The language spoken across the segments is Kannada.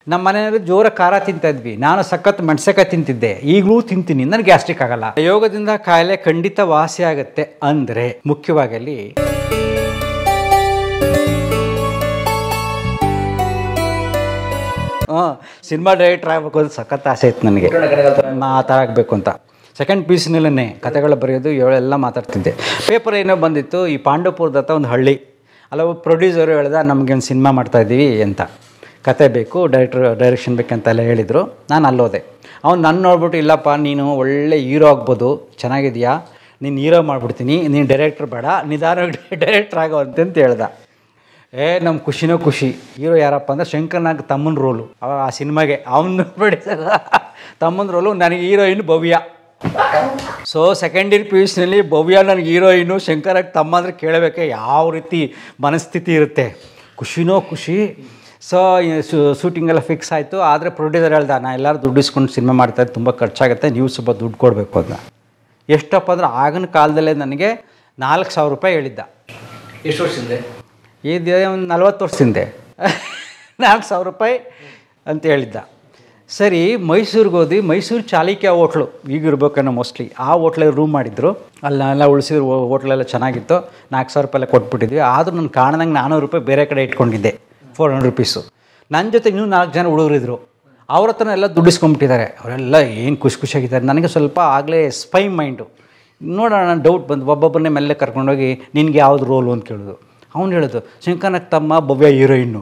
ನಮ್ಮ ಮನೆಯಲ್ಲಿ ಜೋರ ಖಾರ ತಿಂತಾ ಇದ್ವಿ ನಾನು ಸಖತ್ ಮೆಣಸೆಕಾಯಿ ತಿಂತಿದ್ದೆ ಈಗಲೂ ತಿಂತೀನಿ ನನಗೆ ಗ್ಯಾಸ್ಟ್ರಿಕ್ ಆಗಲ್ಲ ಯೋಗದಿಂದ ಕಾಯಿಲೆ ಖಂಡಿತ ವಾಸಿ ಆಗುತ್ತೆ ಅಂದರೆ ಮುಖ್ಯವಾಗಿ ಅಲ್ಲಿ ಹಾಂ ಸಿನಿಮಾ ಡೈರೆಕ್ಟರ್ ಆಗಬೇಕು ಅಂತ ಸಖತ್ ಆಸೆ ಇತ್ತು ನನಗೆ ನಾ ಆ ಥರ ಆಗಬೇಕು ಅಂತ ಸೆಕೆಂಡ್ ಪಿ ಯು ಸಿನಲ್ಲೇ ಕತೆಗಳು ಬರೆಯೋದು ಏಳೆಲ್ಲ ಮಾತಾಡ್ತಿದ್ದೆ ಪೇಪರ್ ಏನೋ ಬಂದಿತ್ತು ಈ ಪಾಂಡವಪುರದ ಹತ್ರ ಒಂದು ಹಳ್ಳಿ ಅಲ್ಲ ಪ್ರೊಡ್ಯೂಸರು ಹೇಳ್ದ ನಮಗೆ ಒಂದು ಸಿನಿಮಾ ಮಾಡ್ತಾಯಿದ್ದೀವಿ ಅಂತ ಕತೆ ಬೇಕು ಡೈರೆಕ್ಟ್ರ್ ಡೈರೆಕ್ಷನ್ ಬೇಕಂತೆಲ್ಲ ಹೇಳಿದರು ನಾನು ಅಲ್ಲೋದೆ ಅವ್ನು ನನ್ನ ನೋಡ್ಬಿಟ್ಟು ಇಲ್ಲಪ್ಪ ನೀನು ಒಳ್ಳೆ ಹೀರೋ ಆಗ್ಬೋದು ಚೆನ್ನಾಗಿದೆಯಾ ನೀನು ಹೀರೋ ಮಾಡಿಬಿಡ್ತೀನಿ ನೀನು ಡೈರೆಕ್ಟ್ರ್ ಬೇಡ ನಿಧಾನ ಡೈರೆಕ್ಟ್ರ್ ಆಗೋ ಅಂತ ಹೇಳ್ದ ಏ ನಮ್ಮ ಖುಷಿನೋ ಖುಷಿ ಹೀರೋ ಯಾರಪ್ಪ ಅಂದ್ರೆ ಶಂಕರ್ನಾಗ್ ತಮ್ಮನ ರೋಲು ಅವ ಆ ಸಿನಿಮಾಗೆ ಅವನು ಬಿಡಿಸಲ್ಲ ತಮ್ಮನ ರೋಲು ನನಗೆ heroine Bhavya so second year P U ಸಿನಲ್ಲಿ ಭವ್ಯ ನನಗೆ ಹೀರೋಯಿನು ಶಂಕರಾಗ್ ತಮ್ಮ ಅಂದರೆ ಕೇಳಬೇಕೆ ಯಾವ ರೀತಿ ಮನಸ್ಥಿತಿ ಇರುತ್ತೆ ಖುಷಿನೋ ಖುಷಿ ಸೊ ಶೂಟಿಂಗ್ ಎಲ್ಲ ಫಿಕ್ಸ್ ಆಯಿತು ಆದರೆ ಪ್ರೊಡ್ಯೂಸರ್ ಹೇಳ್ದ ನಾ ಎಲ್ಲರೂ ದುಡ್ಡು ಇಸ್ಕೊಂಡು ಸಿನಿಮಾ ಮಾಡ್ತಾಯಿದ್ದೆ ತುಂಬ ಖರ್ಚಾಗುತ್ತೆ ನೀವು ಸ್ವಲ್ಪ ದುಡ್ಡು ಕೊಡಬೇಕು ಅಂತ ಎಷ್ಟಪ್ಪ ಅಂದ್ರೆ ಆಗಿನ ಕಾಲದಲ್ಲೇ ನನಗೆ ನಾಲ್ಕು ಸಾವಿರ ರೂಪಾಯಿ ಹೇಳಿದ್ದ ಎಷ್ಟು ವರ್ಷದಿಂದ ಇದು ಒಂದು ನಲ್ವತ್ತು ವರ್ಷದಿಂದ ನಾಲ್ಕು ಸಾವಿರ ರೂಪಾಯಿ ಅಂತ ಹೇಳಿದ್ದ ಸರಿ ಮೈಸೂರಿಗೆ ಹೋದ್ವಿ ಮೈಸೂರು ಚಾಲುಕ್ಯ ಹೋಟ್ಲು ಈಗ ಇರ್ಬೇಕನ್ನೋ ಮೋಸ್ಟ್ಲಿ ಆ ಹೋಟ್ಲಲ್ಲಿ ರೂಮ್ ಮಾಡಿದ್ರು ಅಲ್ಲೆಲ್ಲ ಉಳಿಸಿದ್ರು ಹೋಟ್ಲೆಲ್ಲ ಚೆನ್ನಾಗಿತ್ತು ನಾಲ್ಕು ಸಾವಿರ ರೂಪಾಯಿ ಎಲ್ಲ ಕೊಟ್ಬಿಟ್ಟಿದ್ವಿ ಆದರೂ ನನ್ನ ಕಾರಣದಂಗೆ ನಾನ್ನೂರು ರೂಪಾಯಿ ಬೇರೆ ಕಡೆ ಇಟ್ಕೊಂಡಿದ್ದೆ ಫೋರ್ ಹಂಡ್ರೆಡ್ ರುಪೀಸು ನನ್ನ ಜೊತೆ ಇನ್ನೂ ನಾಲ್ಕು ಜನ ಹುಡುಗರಿದ್ರು ಅವ್ರ ಹತ್ರನ ಎಲ್ಲ ದುಡ್ಡಿಸ್ಕೊಂಬಿಟ್ಟಿದ್ದಾರೆ ಅವರೆಲ್ಲ ಏನು ಖುಷಿ ಖುಷಿಯಾಗಿದ್ದಾರೆ ನನಗೆ ಸ್ವಲ್ಪ ಆಗಲೇ ಸ್ಪೈ ಮೈಂಡು ನೋಡೋಣ ಡೌಟ್ ಬಂದು ಒಬ್ಬೊಬ್ಬರನ್ನೇ ಮೆಲ್ಲ ಕರ್ಕೊಂಡೋಗಿ ನಿನಗೆ ಯಾವ್ದು ರೋಲು ಅಂತ ಕೇಳೋದು ಅವ್ನು ಹೇಳೋದು ಶಂಕರನಾಗ್ ತಮ್ಮ ಭವ್ಯ ಹೀರೋಯಿನ್ನು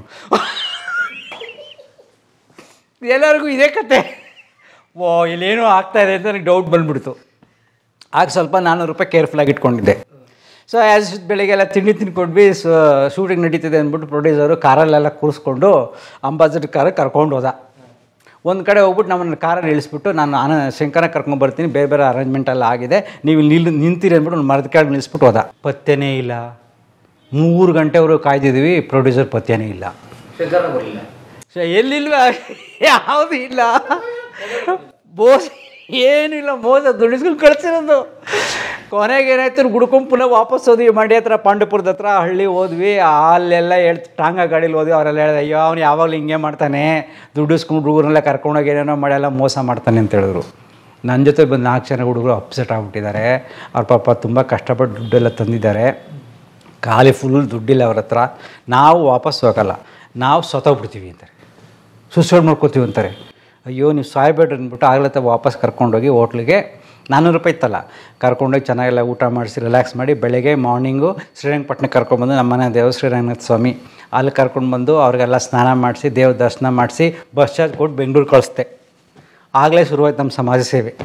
ಎಲ್ಲರಿಗೂ ಇದೇ ಕತೆ ಓ ಇಲ್ಲೇನೋ ಆಗ್ತಾ ಇದೆ ಅಂತ ನನಗೆ ಡೌಟ್ ಬಂದ್ಬಿಡ್ತು ಆಗ ಸ್ವಲ್ಪ ನಾನ್ನೂರು ರೂಪಾಯಿ ಕೇರ್ಫುಲ್ಲಾಗಿ ಇಟ್ಕೊಂಡಿದ್ದೆ ಸೊ ಆ್ಯಸ್ ಬೆಳಿಗ್ಗೆಲ್ಲ ತಿಂಡಿ ತಿನ್ಕೊಂಡ್ವಿ ಸೊ ಶೂಟಿಂಗ್ ನಡೀತಿದೆ ಅಂದ್ಬಿಟ್ಟು ಪ್ರೊಡ್ಯೂಸರು ಕಾರಲ್ಲೆಲ್ಲ ಕೂರಿಸ್ಕೊಂಡು ಅಂಬಾಸಿಡರ್ ಕಾರ್ ಕರ್ಕೊಂಡು ಹೋದ ಒಂದು ಕಡೆ ಹೋಗ್ಬಿಟ್ಟು ನಮ್ಮನ್ನು ಕಾರಲ್ಲಿ ಇಳಿಸ್ಬಿಟ್ಟು ನಾನು ಆನ ಶಂಕರ ಕರ್ಕೊಂಡು ಬರ್ತೀನಿ ಬೇರೆ ಬೇರೆ ಅರೇಂಜ್ಮೆಂಟ್ ಎಲ್ಲ ಆಗಿದೆ ನೀವು ನಿಲ್ ನಿಂತೀರಿ ಅಂದ್ಬಿಟ್ಟು ಒಂದು ಮರದ ಕೆಳಗೆ ನಿಲ್ಲಿಸ್ಬಿಟ್ಟು ಹೋದ ಪತ್ತೆನೇ ಇಲ್ಲ ಮೂರು ಗಂಟೆವರೆಗೂ ಕಾಯ್ದಿದ್ವಿ ಪ್ರೊಡ್ಯೂಸರ್ ಪತ್ತೆನೇ ಇಲ್ಲ ಶಂಕರನ ಬರಲಿಲ್ಲ ಸೊ ಎಲ್ಲಿಲ್ವ ಯಾವುದು ಇಲ್ಲ ಮೋಸ ಏನಿಲ್ಲ ಮೋಸ ದುಡಿಸ್ಕೊಂಡು ಕಳಿಸಿರೋದು ಕೊನೆಗೆ ಏನಾಯ್ತು ಗುಡ್ಕೊಂಡು ಪುನಃ ವಾಪಸ್ ಹೋದ್ವಿ ಮಂಡ್ಯ ಹತ್ರ ಪಾಂಡವಪುರದ ಹತ್ರ ಹಳ್ಳಿ ಹೋದ್ವಿ ಅಲ್ಲೆಲ್ಲ ಹೇಳ್ ಟಾಂಗ ಗಾಡೀಲಿ ಹೋದ್ವಿ ಅವರೆಲ್ಲ ಹೇಳಿದೆ ಅಯ್ಯೋ ಅವ್ನು ಯಾವಾಗಲೂ ಹಿಂಗೆ ಮಾಡ್ತಾನೆ ದುಡ್ಡಿಸ್ಕೊಂಡು ಹುಡುಗರನ್ನೆಲ್ಲ ಕರ್ಕೊಂಡೋಗಿ ಏನೇನೋ ಮಾಡೆಲ್ಲ ಮೋಸ ಮಾಡ್ತಾನೆ ಅಂತ ಹೇಳಿದ್ರು ನನ್ನ ಜೊತೆ ಬಂದು ನಾಲ್ಕು ಜನ ಹುಡುಗರು ಅಪ್ಸೆಟ್ ಆಗ್ಬಿಟ್ಟಿದ್ದಾರೆ ಅವ್ರ ಪಾಪ ತುಂಬ ಕಷ್ಟಪಟ್ಟು ದುಡ್ಡೆಲ್ಲ ತಂದಿದ್ದಾರೆ ಖಾಲಿ ಫುಲ್ ದುಡ್ಡಿಲ್ಲ ಅವ್ರ ಹತ್ರ ನಾವು ವಾಪಸ್ ಹೋಗಲ್ಲ ನಾವು ಸತ್ತೋಗ್ಬಿಡ್ತೀವಿ ಅಂತಾರೆ ಸುಸೈಡ್ ಮಾಡ್ಕೋತೀವಿ ಅಂತಾರೆ ಅಯ್ಯೋ ನೀವು ಸಾಯ್ಬೇಡ್ರಿ ಅಂದ್ಬಿಟ್ಟು ಆಗ್ಲತ್ತ ವಾಪಸ್ ಕರ್ಕೊಂಡೋಗಿ ಹೋಟ್ಲಿಗೆ ನಾನ್ನೂರು ರೂಪಾಯಿ ಇತ್ತಲ್ಲ ಕರ್ಕೊಂಡೋಗಿ ಚೆನ್ನಾಗೆಲ್ಲ ಊಟ ಮಾಡಿಸಿ ರಿಲ್ಯಾಕ್ಸ್ ಮಾಡಿ ಬೆಳಗ್ಗೆ ಮಾರ್ನಿಂಗು ಶ್ರೀರಂಗಪಟ್ಟಣಕ್ಕೆ ಕರ್ಕೊಂಡ್ಬಂದು ನಮ್ಮ ಮನೆ ದೇವ ಶ್ರೀರಂಗನಾಥ ಸ್ವಾಮಿ ಅಲ್ಲಿ ಕರ್ಕೊಂಡು ಬಂದು ಅವ್ರಿಗೆಲ್ಲ ಸ್ನಾನ ಮಾಡಿಸಿ ದೇವ್ರ ದರ್ಶನ ಮಾಡಿಸಿ ಬಸ್ ಚಾರ್ಜ್ ಕೊಟ್ಟು ಬೆಂಗಳೂರು ಕಳಿಸ್ದೆ ಆಗಲೇ ಶುರುವಾಯ್ತು ನಮ್ಮ ಸಮಾಜ ಸೇವೆ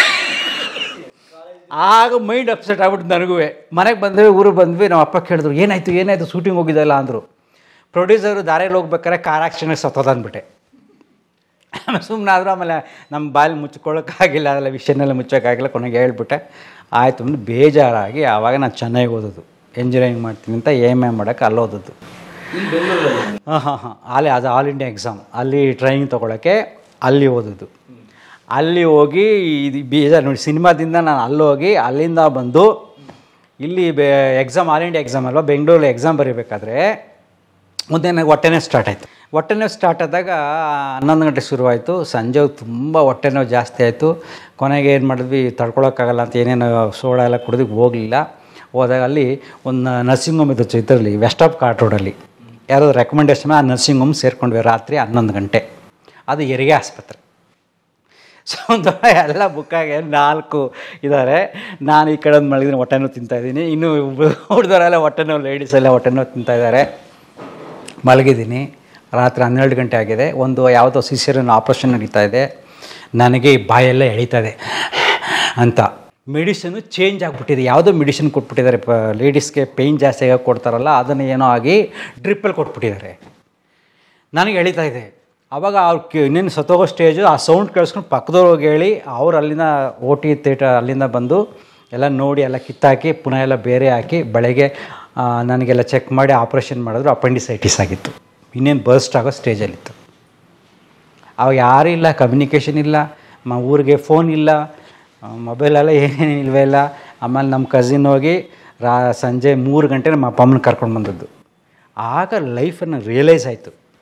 ಆಗ ಮೈಂಡ್ ಅಪ್ಸೆಟ್ ಆಗ್ಬಿಟ್ಟು ನನಗೂ ಮನೆಗೆ ಬಂದ್ವಿ ಊರಿಗೆ ಬಂದ್ವಿ ನಮ್ಮ ಅಪ್ಪ ಕೇಳಿದ್ರು ಏನಾಯಿತು ಏನಾಯಿತು ಶೂಟಿಂಗ್ ಹೋಗಿದ್ದಲ್ಲ ಅಂದರು ಪ್ರೊಡ್ಯೂಸರು ದಾರಿಯಲ್ಲಿ ಹೋಗ್ಬೇಕಾರೆ ಕಾರ್ ಆಕ್ಸಿಡೆಂಟ್ ಸತ್ತೋದ ಅಂದ್ಬಿಟ್ಟೆ ಸುಮ್ಮನೆ ಆದರೂ ಆಮೇಲೆ ನಮ್ಮ ಬಾಯಲ್ಲಿ ಮುಚ್ಕೊಳ್ಳೋಕ್ಕಾಗಿಲ್ಲ ಅದೆಲ್ಲ ವಿಷಯನೆಲ್ಲ ಮುಚ್ಚೋಕ್ಕಾಗಿಲ್ಲ ಕೊನೆಗೆ ಹೇಳ್ಬಿಟ್ಟೆ ಆಯಿತು ಅಂದು ಬೇಜಾರಾಗಿ ಆವಾಗ ನಾನು ಚೆನ್ನಾಗಿ ಓದೋದು ಎಂಜಿನಿಯರಿಂಗ್ ಮಾಡ್ತೀನಿ ಅಂತ ಎ ಎಮ್ ಎ ಮಾಡೋಕ್ಕೆ ಅಲ್ಲಿ ಓದೋದು ಇಲ್ಲಿ ಬೆಂಗಳೂರಲ್ಲಿ ಹಾಂ ಹಾಂ ಹಾಂ ಅಲ್ಲಿ ಅದು ಆಲ್ ಇಂಡಿಯಾ ಎಕ್ಸಾಮ್ ಅಲ್ಲಿ ಟ್ರೈನಿಂಗ್ ತೊಗೊಳಕ್ಕೆ ಅಲ್ಲಿ ಓದೋದು ಅಲ್ಲಿ ಹೋಗಿ ಇದು ಬೇಜಾರು ನೋಡಿ ಸಿನಿಮಾದಿಂದ ನಾನು ಅಲ್ಲಿ ಹೋಗಿ ಅಲ್ಲಿಂದ ಬಂದು ಇಲ್ಲಿ ಬೆ ಎಕ್ಸಾಮ್ ಆಲ್ ಇಂಡಿಯಾ ಎಕ್ಸಾಮ್ ಅಲ್ವಾ ಬೆಂಗಳೂರಲ್ಲಿ ಎಕ್ಸಾಮ್ ಬರೀಬೇಕಾದ್ರೆ ಮುಂದೆ ನನಗೆ ಹೊಟ್ಟೆನೇ ಸ್ಟಾರ್ಟ್ ಆಯಿತು ಹೊಟ್ಟೆ ನೋವು ಸ್ಟಾರ್ಟ್ ಆದಾಗ ಹನ್ನೊಂದು ಗಂಟೆ ಶುರುವಾಯಿತು ಸಂಜೆ ಹೊತ್ತು ತುಂಬ ಹೊಟ್ಟೆ ನೋವು ಜಾಸ್ತಿ ಆಯಿತು ಕೊನೆಗೆ ಏನು ಮಾಡಿದ್ವಿ ತಡ್ಕೊಳಕ್ಕಾಗಲ್ಲ ಅಂತ ಏನೇನು ಸೋಡಾ ಎಲ್ಲ ಕುಡಿದು ಹೋಗಲಿಲ್ಲ ಹೋದಾಗ ಅಲ್ಲಿ ಒಂದು ನರ್ಸಿಂಗ್ ಹೋಮ್ ಇತ್ತು ಇದರಲ್ಲಿ ವೆಸ್ಟ್ ಆಫ್ ಕಾರ್ಟ್ ರೋಡಲ್ಲಿ ಯಾರೋ ರೆಕಮೆಂಡೇಶನ್ ಆ ನರ್ಸಿಂಗ್ ಹೋಮ್ ಸೇರ್ಕೊಂಡ್ವಿ ರಾತ್ರಿ ಹನ್ನೊಂದು ಗಂಟೆ ಅದು ಹೆರಿಗೆ ಆಸ್ಪತ್ರೆ ಸೊ ಒಂದು ಎಲ್ಲ ಬುಕ್ಕಾಗೆ ನಾಲ್ಕು ಇದ್ದಾರೆ ನಾನು ಈ ಕಡೆ ಒಂದು ಮಲಗಿದ್ರೆ ಹೊಟ್ಟೆ ನೋವು ತಿಂತಾಯಿದ್ದೀನಿ ಇನ್ನು ಹುಡ್ದವರೆಲ್ಲ ಹೊಟ್ಟೆ ನೋವು ಲೇಡೀಸ್ ಎಲ್ಲ ಹೊಟ್ಟೆ ನೋವು ತಿಂತಾಯಿದ್ದಾರೆ ಮಲಗಿದ್ದೀನಿ ರಾತ್ರಿ ಹನ್ನೆರಡು ಗಂಟೆ ಆಗಿದೆ ಒಂದು ಯಾವುದೋ ಸಿಸೇರಿಯನ್ ಆಪ್ರೇಷನ್ ನಡೀತಾ ಇದೆ ನನಗೆ ಈ ಬಾಯೆಲ್ಲ ಎಳೀತದೆ ಅಂತ ಮೆಡಿಸಿನು ಚೇಂಜ್ ಆಗಿಬಿಟ್ಟಿದೆ ಯಾವುದೋ ಮೆಡಿಸಿನ್ ಕೊಟ್ಬಿಟ್ಟಿದ್ದಾರೆ ಪ ಲೇಡೀಸ್ಗೆ ಪೇಯ್ನ್ ಜಾಸ್ತಿ ಆಗಿ ಕೊಡ್ತಾರಲ್ಲ ಅದನ್ನು ಏನೋ ಆಗಿ ಡ್ರಿಪ್ಪಲ್ಲಿ ಕೊಟ್ಬಿಟ್ಟಿದ್ದಾರೆ ನನಗೆ ಎಳೀತಾ ಇದೆ ಆವಾಗ ಅವ್ರು ಕಿ ಇನ್ನೇನು ಸತ್ತೋಗೋ ಸ್ಟೇಜು ಆ ಸೌಂಡ್ ಕೇಳಿಸ್ಕೊಂಡು ಪಕ್ಕದವ್ರಿಗೆ ಹೇಳಿ ಅವ್ರು ಅಲ್ಲಿಂದ ಓ ಟಿ ಥಿಯೇಟರ್ ಅಲ್ಲಿಂದ ಬಂದು ಎಲ್ಲ ನೋಡಿ ಎಲ್ಲ ಕಿತ್ತಾಕಿ ಪುನಃ ಎಲ್ಲ ಬೇರೆ ಹಾಕಿ ಬೆಳಗ್ಗೆ ಆ, ನನಗೆಲ್ಲ ಚೆಕ್ ಮಾಡಿ ಆಪ್ರೇಷನ್ ಮಾಡಿದ್ರು ಅಪೆಂಡಿಸೈಟಿಸ್ ಆಗಿತ್ತು ಇನ್ನೇನು ಬರ್ಸ್ಟ್ ಆಗೋ ಸ್ಟೇಜಲ್ಲಿತ್ತು ಅವಾಗ ಯಾರೂ ಇಲ್ಲ ಕಮ್ಯುನಿಕೇಷನ್ ಇಲ್ಲ ಮ ಊರಿಗೆ ಫೋನ್ ಇಲ್ಲ ಮೊಬೈಲೆಲ್ಲ ಏನೇನು ಇಲ್ವೇ ಇಲ್ಲ ಆಮೇಲೆ ನಮ್ಮ ಕಸಿನ್ ಹೋಗಿ ರಾ ಸಂಜೆ ಮೂರು ಗಂಟೆ ನಮ್ಮ ಅಪ್ಪ ಅಮ್ಮನ ಕರ್ಕೊಂಡು ಬಂದದ್ದು ಆಗ ಲೈಫನ್ನು ರಿಯಲೈಸ್ ಆಯಿತು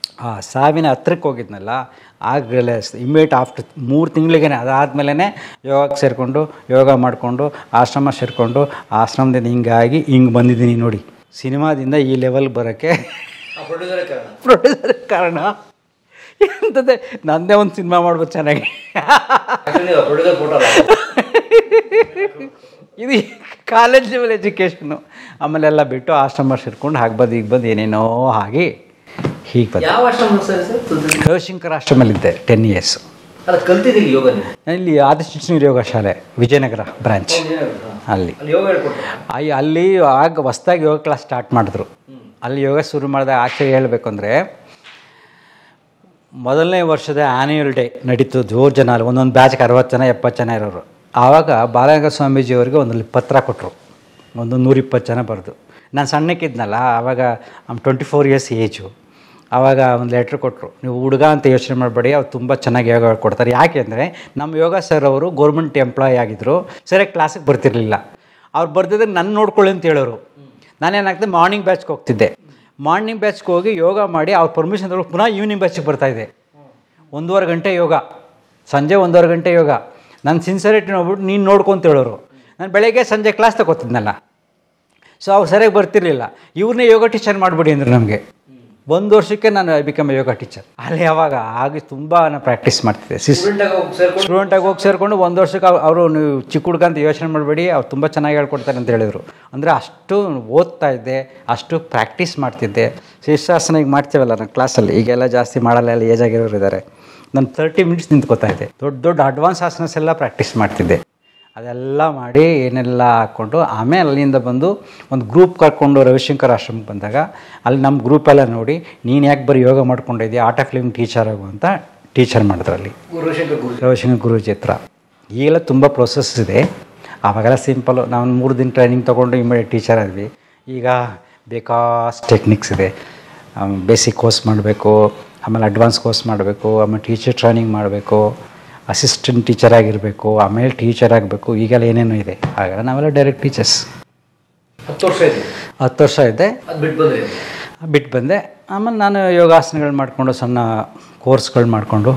ಆ ಸಾವಿನ ಹತ್ರಕ್ಕೆ ಹೋಗಿದ್ನಲ್ಲ ಆಗಲೇ ಇಮ್ಮಿಡಿಯೇಟ್ ಆಫ್ಟರ್ ಮೂರು ತಿಂಗಳಿಗೆ ಅದಾದಮೇಲೆ ಯೋಗಕ್ಕೆ ಸೇರಿಕೊಂಡು ಯೋಗ ಮಾಡಿಕೊಂಡು ಆಶ್ರಮ ಸೇರಿಕೊಂಡು ಆಶ್ರಮದಿಂದ ಹಿಂಗಾಗಿ ಹಿಂಗೆ ಬಂದಿದ್ದೀನಿ ನೋಡಿ ಸಿನಿಮಾದಿಂದ ಈ ಲೆವೆಲ್ ಬರೋಕ್ಕೆ ಆ ಪ್ರೊಡ್ಯೂಸರೇ ಕಾರಣ ಪ್ರೊಡ್ಯೂಸರ್ ಕಾರಣ ಎಂಥದ್ದೇ ನಂದೇ ಒಂದು ಸಿನಿಮಾ ಮಾಡ್ಬೋದು ಚೆನ್ನಾಗಿ ಆ್ಯಕ್ಚುಲಿ ನೀವು ಪ್ರೊಡ್ಯೂಸರ್ ಫೋಟೋ ಅಲ್ಲ ಇದು ಕಾಲೇಜ್ ಲೆವೆಲ್ ಎಜುಕೇಷನು ಆಮೇಲೆ ಎಲ್ಲ ಬಿಟ್ಟು ಆಶ್ರಮ ಸೇರ್ಕೊಂಡು ಹಾಗೆ ಬಂದು ಈಗ ಬಂದು ಏನೇನೋ ಹಾಗೆ ಹೀಗೆ ಬಂದು ಯಾವ ಆಶ್ರಮ ಸರ್ ಸರ್ ತುಳಸಿ ರವಿಶಂಕರ್ ಆಶ್ರಮಲ್ಲಿದ್ದೆ ಟೆನ್ ಇಯರ್ಸ್ ಅಲ್ಲ ಕಲ್ತಿದ್ದೀರಿ ಯೋಗ ನೀವು ಇಲ್ಲಿ ಆದಿಶಿಕ್ಷಣ ಯೋಗ ಶಾಲೆ ವಿಜಯನಗರ ಬ್ರಾಂಚ್ ಅಲ್ಲಿ ಅಲ್ಲಿ ಯೋಗ ಹೇಳ್ಕೊಡ್ತಾರೆ ಅಯ್ಯ ಅಲ್ಲಿ ಆಗ ಹೊಸ್ದಾಗಿ ಯೋಗ ಕ್ಲಾಸ್ ಸ್ಟಾರ್ಟ್ ಮಾಡಿದ್ರು ಅಲ್ಲಿ ಯೋಗ ಶುರು ಮಾಡಿದಾಗ ಆಚೆ ಹೇಳಬೇಕು ಅಂದರೆ ಮೊದಲನೇ ವರ್ಷದ ಆ್ಯನ್ಯುವಲ್ ಡೇ ನಡೀತು ಜೋರು ಜನ ಅಲ್ಲಿ ಒಂದೊಂದು ಬ್ಯಾಚ್ಗೆ ಅರವತ್ತು ಜನ ಎಪ್ಪತ್ತು ಜನ ಇರೋರು ಆವಾಗ ಬಾಲಗಂಗ ಸ್ವಾಮೀಜಿಯವರಿಗೆ ಒಂದಲ್ಲಿ ಪತ್ರ ಕೊಟ್ಟರು ಒಂದು ನೂರಿಪ್ಪತ್ತು ಜನ ಬರೆದು ನಾನು ಸಣ್ಣಕ್ಕಿದ್ನಲ್ಲ ಆವಾಗ ಟ್ವೆಂಟಿ ಫೋರ್ ಇಯರ್ಸ್ ಏಜು ಆವಾಗ ಒಂದು ಲೆಟ್ರ್ ಕೊಟ್ಟರು ನೀವು ಹುಡುಗ ಅಂತ ಯೋಚನೆ ಮಾಡಬೇಡಿ ಅವ್ರು ತುಂಬ ಚೆನ್ನಾಗಿ ಯೋಗ ಹೇಳ್ಕೊಡ್ತಾರೆ ಯಾಕೆ ಅಂದರೆ ನಮ್ಮ ಯೋಗ ಸರ್ ಅವರು ಗೌರ್ಮೆಂಟ್ ಎಂಪ್ಲಾಯ್ ಆಗಿದ್ದರು ಸರಿಯಾಗಿ ಕ್ಲಾಸಿಗೆ ಬರ್ತಿರ್ಲಿಲ್ಲ ಅವ್ರು ಬರ್ದಿದ್ರೆ ನನ್ನ ನೋಡ್ಕೊಳ್ಳಿ ಅಂತ ಹೇಳೋರು ನಾನೇನಾಗ್ತದೆ ಮಾರ್ನಿಂಗ್ ಬ್ಯಾಚ್ಗೆ ಹೋಗ್ತಿದ್ದೆ ಮಾರ್ನಿಂಗ್ ಬ್ಯಾಚ್ಗೆ ಹೋಗಿ ಯೋಗ ಮಾಡಿ ಅವ್ರ ಪರ್ಮಿಷನ್ ತಗೊಂಡು ಪುನಃ ಈವ್ನಿಂಗ್ ಬ್ಯಾಚಿಗೆ ಬರ್ತಾಯಿದ್ದೆ ಒಂದೂವರೆ ಗಂಟೆ ಯೋಗ ಸಂಜೆ ಒಂದೂವರೆ ಗಂಟೆ ಯೋಗ ನನ್ನ ಸಿನ್ಸರಿಟಿ ನೋಡ್ಬಿಟ್ಟು ನೀನು ನೋಡ್ಕೊಂತ ಹೇಳೋರು ನಾನು ಬೆಳಗ್ಗೆ ಸಂಜೆ ಕ್ಲಾಸ್ ತಗೋತಿದ್ನಲ್ಲ ಸೊ ಅವ್ರು ಸರಿಯಾಗಿ ಬರ್ತಿರ್ಲಿಲ್ಲ ಇವ್ರನ್ನೇ ಯೋಗ ಟೀಚರ್ ಮಾಡಿಬಿಡಿ ಅಂದ್ರೆ ನಮಗೆ ಒಂದು ವರ್ಷಕ್ಕೆ ನಾನು ಬಿಕಮ್ ಯೋಗ ಟೀಚರ್ ಅಲ್ಲಿ ಯಾವಾಗ ಆಗ ತುಂಬ ನಾನು ಪ್ರಾಕ್ಟೀಸ್ ಮಾಡ್ತಿದ್ದೆ ಸಿಸ್ ಸ್ಟೂಡೆಂಟಾಗಿ ಹೋಗಿ ಸೇರ್ಕೊಂಡು ಸ್ಟೂಡೆಂಟಾಗಿ ಹೋಗಿ ಸೇರಿಕೊಂಡು ಒಂದು ವರ್ಷಕ್ಕೆ ಅವರು ನೀವು ಚಿಕ್ಕ ಹುಡುಗ ಅಂತ ಯೋಚನೆ ಮಾಡಬೇಡಿ ಅವ್ರು ತುಂಬ ಚೆನ್ನಾಗಿ ಹೇಳ್ಕೊಡ್ತಾರೆ ಅಂತ ಹೇಳಿದರು ಅಂದರೆ ಅಷ್ಟು ಓದ್ತಾ ಇದ್ದೆ ಅಷ್ಟು ಪ್ರಾಕ್ಟೀಸ್ ಮಾಡ್ತಿದ್ದೆ ಶೀರ್ಷಾಸನ ಈಗ ಮಾಡ್ತೀವಲ್ಲ ನಾನು ಕ್ಲಾಸಲ್ಲಿ ಈಗೆಲ್ಲ ಜಾಸ್ತಿ ಮಾಡಲ್ಲ ಎಲ್ಲ ಏಜ್ ಆಗಿರೋರು ಇದ್ದಾರೆ ನಾನು ತರ್ಟಿ ಮಿನಿಟ್ಸ್ ನಿಂತ್ಕೋತಾ ಇದ್ದೆ ದೊಡ್ಡ ದೊಡ್ಡ ಅಡ್ವಾನ್ಸ್ ಆಸನಸ್ ಎಲ್ಲ ಪ್ರಾಕ್ಟೀಸ್ ಮಾಡ್ತಿದ್ದೆ ಅದೆಲ್ಲ ಮಾಡಿ ಏನೆಲ್ಲ ಹಾಕ್ಕೊಂಡು ಆಮೇಲೆ ಅಲ್ಲಿಂದ ಬಂದು ಒಂದು ಗ್ರೂಪ್ ಕರ್ಕೊಂಡು ರವಿಶಂಕರ್ ಆಶ್ರಮಕ್ಕೆ ಬಂದಾಗ ಅಲ್ಲಿ ನಮ್ಮ ಗ್ರೂಪೆಲ್ಲ ನೋಡಿ ನೀನು ಯಾಕೆ ಬರೀ ಯೋಗ ಮಾಡ್ಕೊಂಡಿದ್ಯಾ ಆಟ ಫಿಲ್ಮ್ ಟೀಚರ್ ಆಗು ಅಂತ ಟೀಚರ್ ಮಾಡಿದ್ರು ಅಲ್ಲಿ ಗುರುಶಂಕರ್ ಗುರು ರವಿಶಂಕರ್ ಗುರೂಜಿ ಹತ್ರ ಈಗೆಲ್ಲ ತುಂಬ ಪ್ರೊಸೆಸ್ ಇದೆ ಆವಾಗೆಲ್ಲ ಸಿಂಪಲ್ಲು ನಾವು ಮೂರು ದಿನ ಟ್ರೈನಿಂಗ್ ತೊಗೊಂಡು ಇಮಿಡಿಯೇಟ್ ಟೀಚರ್ ಆದ್ವಿ ಈಗ ಬೇಕಾಷ್ಟು ಟೆಕ್ನಿಕ್ಸ್ ಇದೆ ಬೇಸಿಕ್ ಕೋರ್ಸ್ ಮಾಡಬೇಕು ಆಮೇಲೆ ಅಡ್ವಾನ್ಸ್ ಕೋರ್ಸ್ ಮಾಡಬೇಕು ಆಮೇಲೆ ಟೀಚರ್ ಟ್ರೈನಿಂಗ್ ಮಾಡಬೇಕು ಅಸಿಸ್ಟೆಂಟ್ ಟೀಚರ್ ಆಗಿರಬೇಕು ಆಮೇಲೆ ಟೀಚರ್ ಆಗಬೇಕು ಈಗೆಲ್ಲ ಏನೇನೋ ಇದೆ ಆಗ ನಾವೆಲ್ಲ ಡೈರೆಕ್ಟ್ ಟೀಚರ್ಸ್ ಹತ್ತು ವರ್ಷ ಇದೆ ಹತ್ತು ವರ್ಷ ಇದ್ದೆ ಅದು ಬಿಟ್ಟು ಬಂದ್ರಿ ಬಿಟ್ಟು ಬಂದೆ ಆಮೇಲೆ ನಾನು ಯೋಗಾಸನಗಳು ಮಾಡಿಕೊಂಡು ಸಣ್ಣ ಕೋರ್ಸ್ಗಳು ಮಾಡಿಕೊಂಡು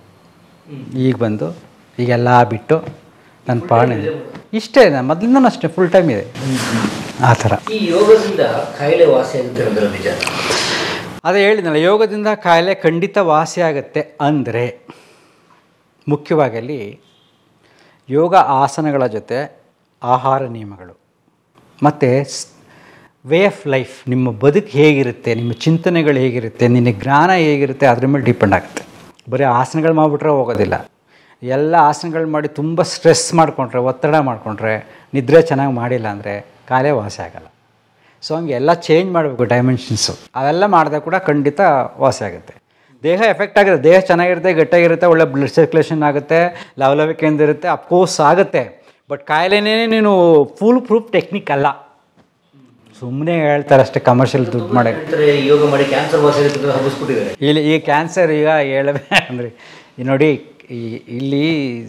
ಈಗ ಬಂದು ಈಗೆಲ್ಲ ಬಿಟ್ಟು ನನ್ನ ಪಾಣೆ ಇಷ್ಟೇ ನಾನು ಮೊದಲಿಂದನೂ ಅಷ್ಟೇ ಫುಲ್ ಟೈಮ್ ಇದೆ ಆ ಥರ ಈ ಯೋಗದಿಂದ ಕಾಯಿಲೆ ವಾಸಿ ಆಗುತ್ತೆ ಅಂದ್ರೆ ನಿಜ ಅದೇ ಹೇಳಿದ್ನಲ್ಲ ಯೋಗದಿಂದ ಕಾಯಿಲೆ ಖಂಡಿತ ವಾಸಿ ಆಗುತ್ತೆ ಅಂದರೆ ಮುಖ್ಯವಾಗಿ ಅಲ್ಲಿ ಯೋಗ ಆಸನಗಳ ಜೊತೆ ಆಹಾರ ನಿಯಮಗಳು ಮತ್ತು ವೇ ಆಫ್ ಲೈಫ್ ನಿಮ್ಮ ಬದುಕು ಹೇಗಿರುತ್ತೆ ನಿಮ್ಮ ಚಿಂತನೆಗಳು ಹೇಗಿರುತ್ತೆ ನಿನ್ನ ಜ್ಞಾನ ಹೇಗಿರುತ್ತೆ ಅದ್ರ ಮೇಲೆ ಡಿಪೆಂಡ್ ಆಗುತ್ತೆ ಬರೀ ಆಸನಗಳು ಮಾಡಿಬಿಟ್ರೆ ಹೋಗೋದಿಲ್ಲ ಎಲ್ಲ ಆಸನಗಳು ಮಾಡಿ ತುಂಬ ಸ್ಟ್ರೆಸ್ ಮಾಡಿಕೊಂಡ್ರೆ ಒತ್ತಡ ಮಾಡಿಕೊಂಡ್ರೆ ನಿದ್ರೆ ಚೆನ್ನಾಗಿ ಮಾಡಿಲ್ಲ ಅಂದರೆ ಕಾಯಿಲೆ ವಾಸಿ ಆಗಲ್ಲ ಸೊ ಹಂಗೆ ಎಲ್ಲ ಚೇಂಜ್ ಮಾಡಬೇಕು ಡೈಮೆನ್ಷನ್ಸು ಅವೆಲ್ಲ ಮಾಡಿದಾಗ ಕೂಡ ಖಂಡಿತ ವಾಸಿ ಆಗುತ್ತೆ ದೇಹ ಎಫೆಕ್ಟ್ ಆಗುತ್ತೆ ದೇಹ ಚೆನ್ನಾಗಿರುತ್ತೆ ಗಟ್ಟಿಯಾಗಿರುತ್ತೆ ಒಳ್ಳೆ ಬ್ಲಡ್ ಸರ್ಕ್ಯುಲೇಷನ್ ಆಗುತ್ತೆ ಲವಲವಿಕೆಯಿಂದ ಇರುತ್ತೆ ಅಫ್ಕೋರ್ಸ್ ಆಗುತ್ತೆ ಬಟ್ ಕಾಯಿಲೆನೇ ನೀನು ಫುಲ್ ಪ್ರೂಫ್ ಟೆಕ್ನಿಕ್ ಅಲ್ಲ ಸುಮ್ಮನೆ ಹೇಳ್ತಾರೆ ಅಷ್ಟೇ ಕಮರ್ಷಿಯಲ್ ದುಡ್ಡು ಮಾಡಿ ಹೇಳ್ತಾರೆ ಯೋಗ ಮಾಡಿ ಕ್ಯಾನ್ಸರ್ ವಾಸಿ ಆಗುತ್ತೆ ಅಂತ ಹಬ್ಬಿಸ್ಬಿಟ್ಟಿದ್ದಾರೆ ಇಲ್ಲಿ ಈ ಕ್ಯಾನ್ಸರ್ ಈಗ ಹೇಳಬೇ ಅಂದರೆ ಈ ನೋಡಿ ಈ ಇಲ್ಲಿ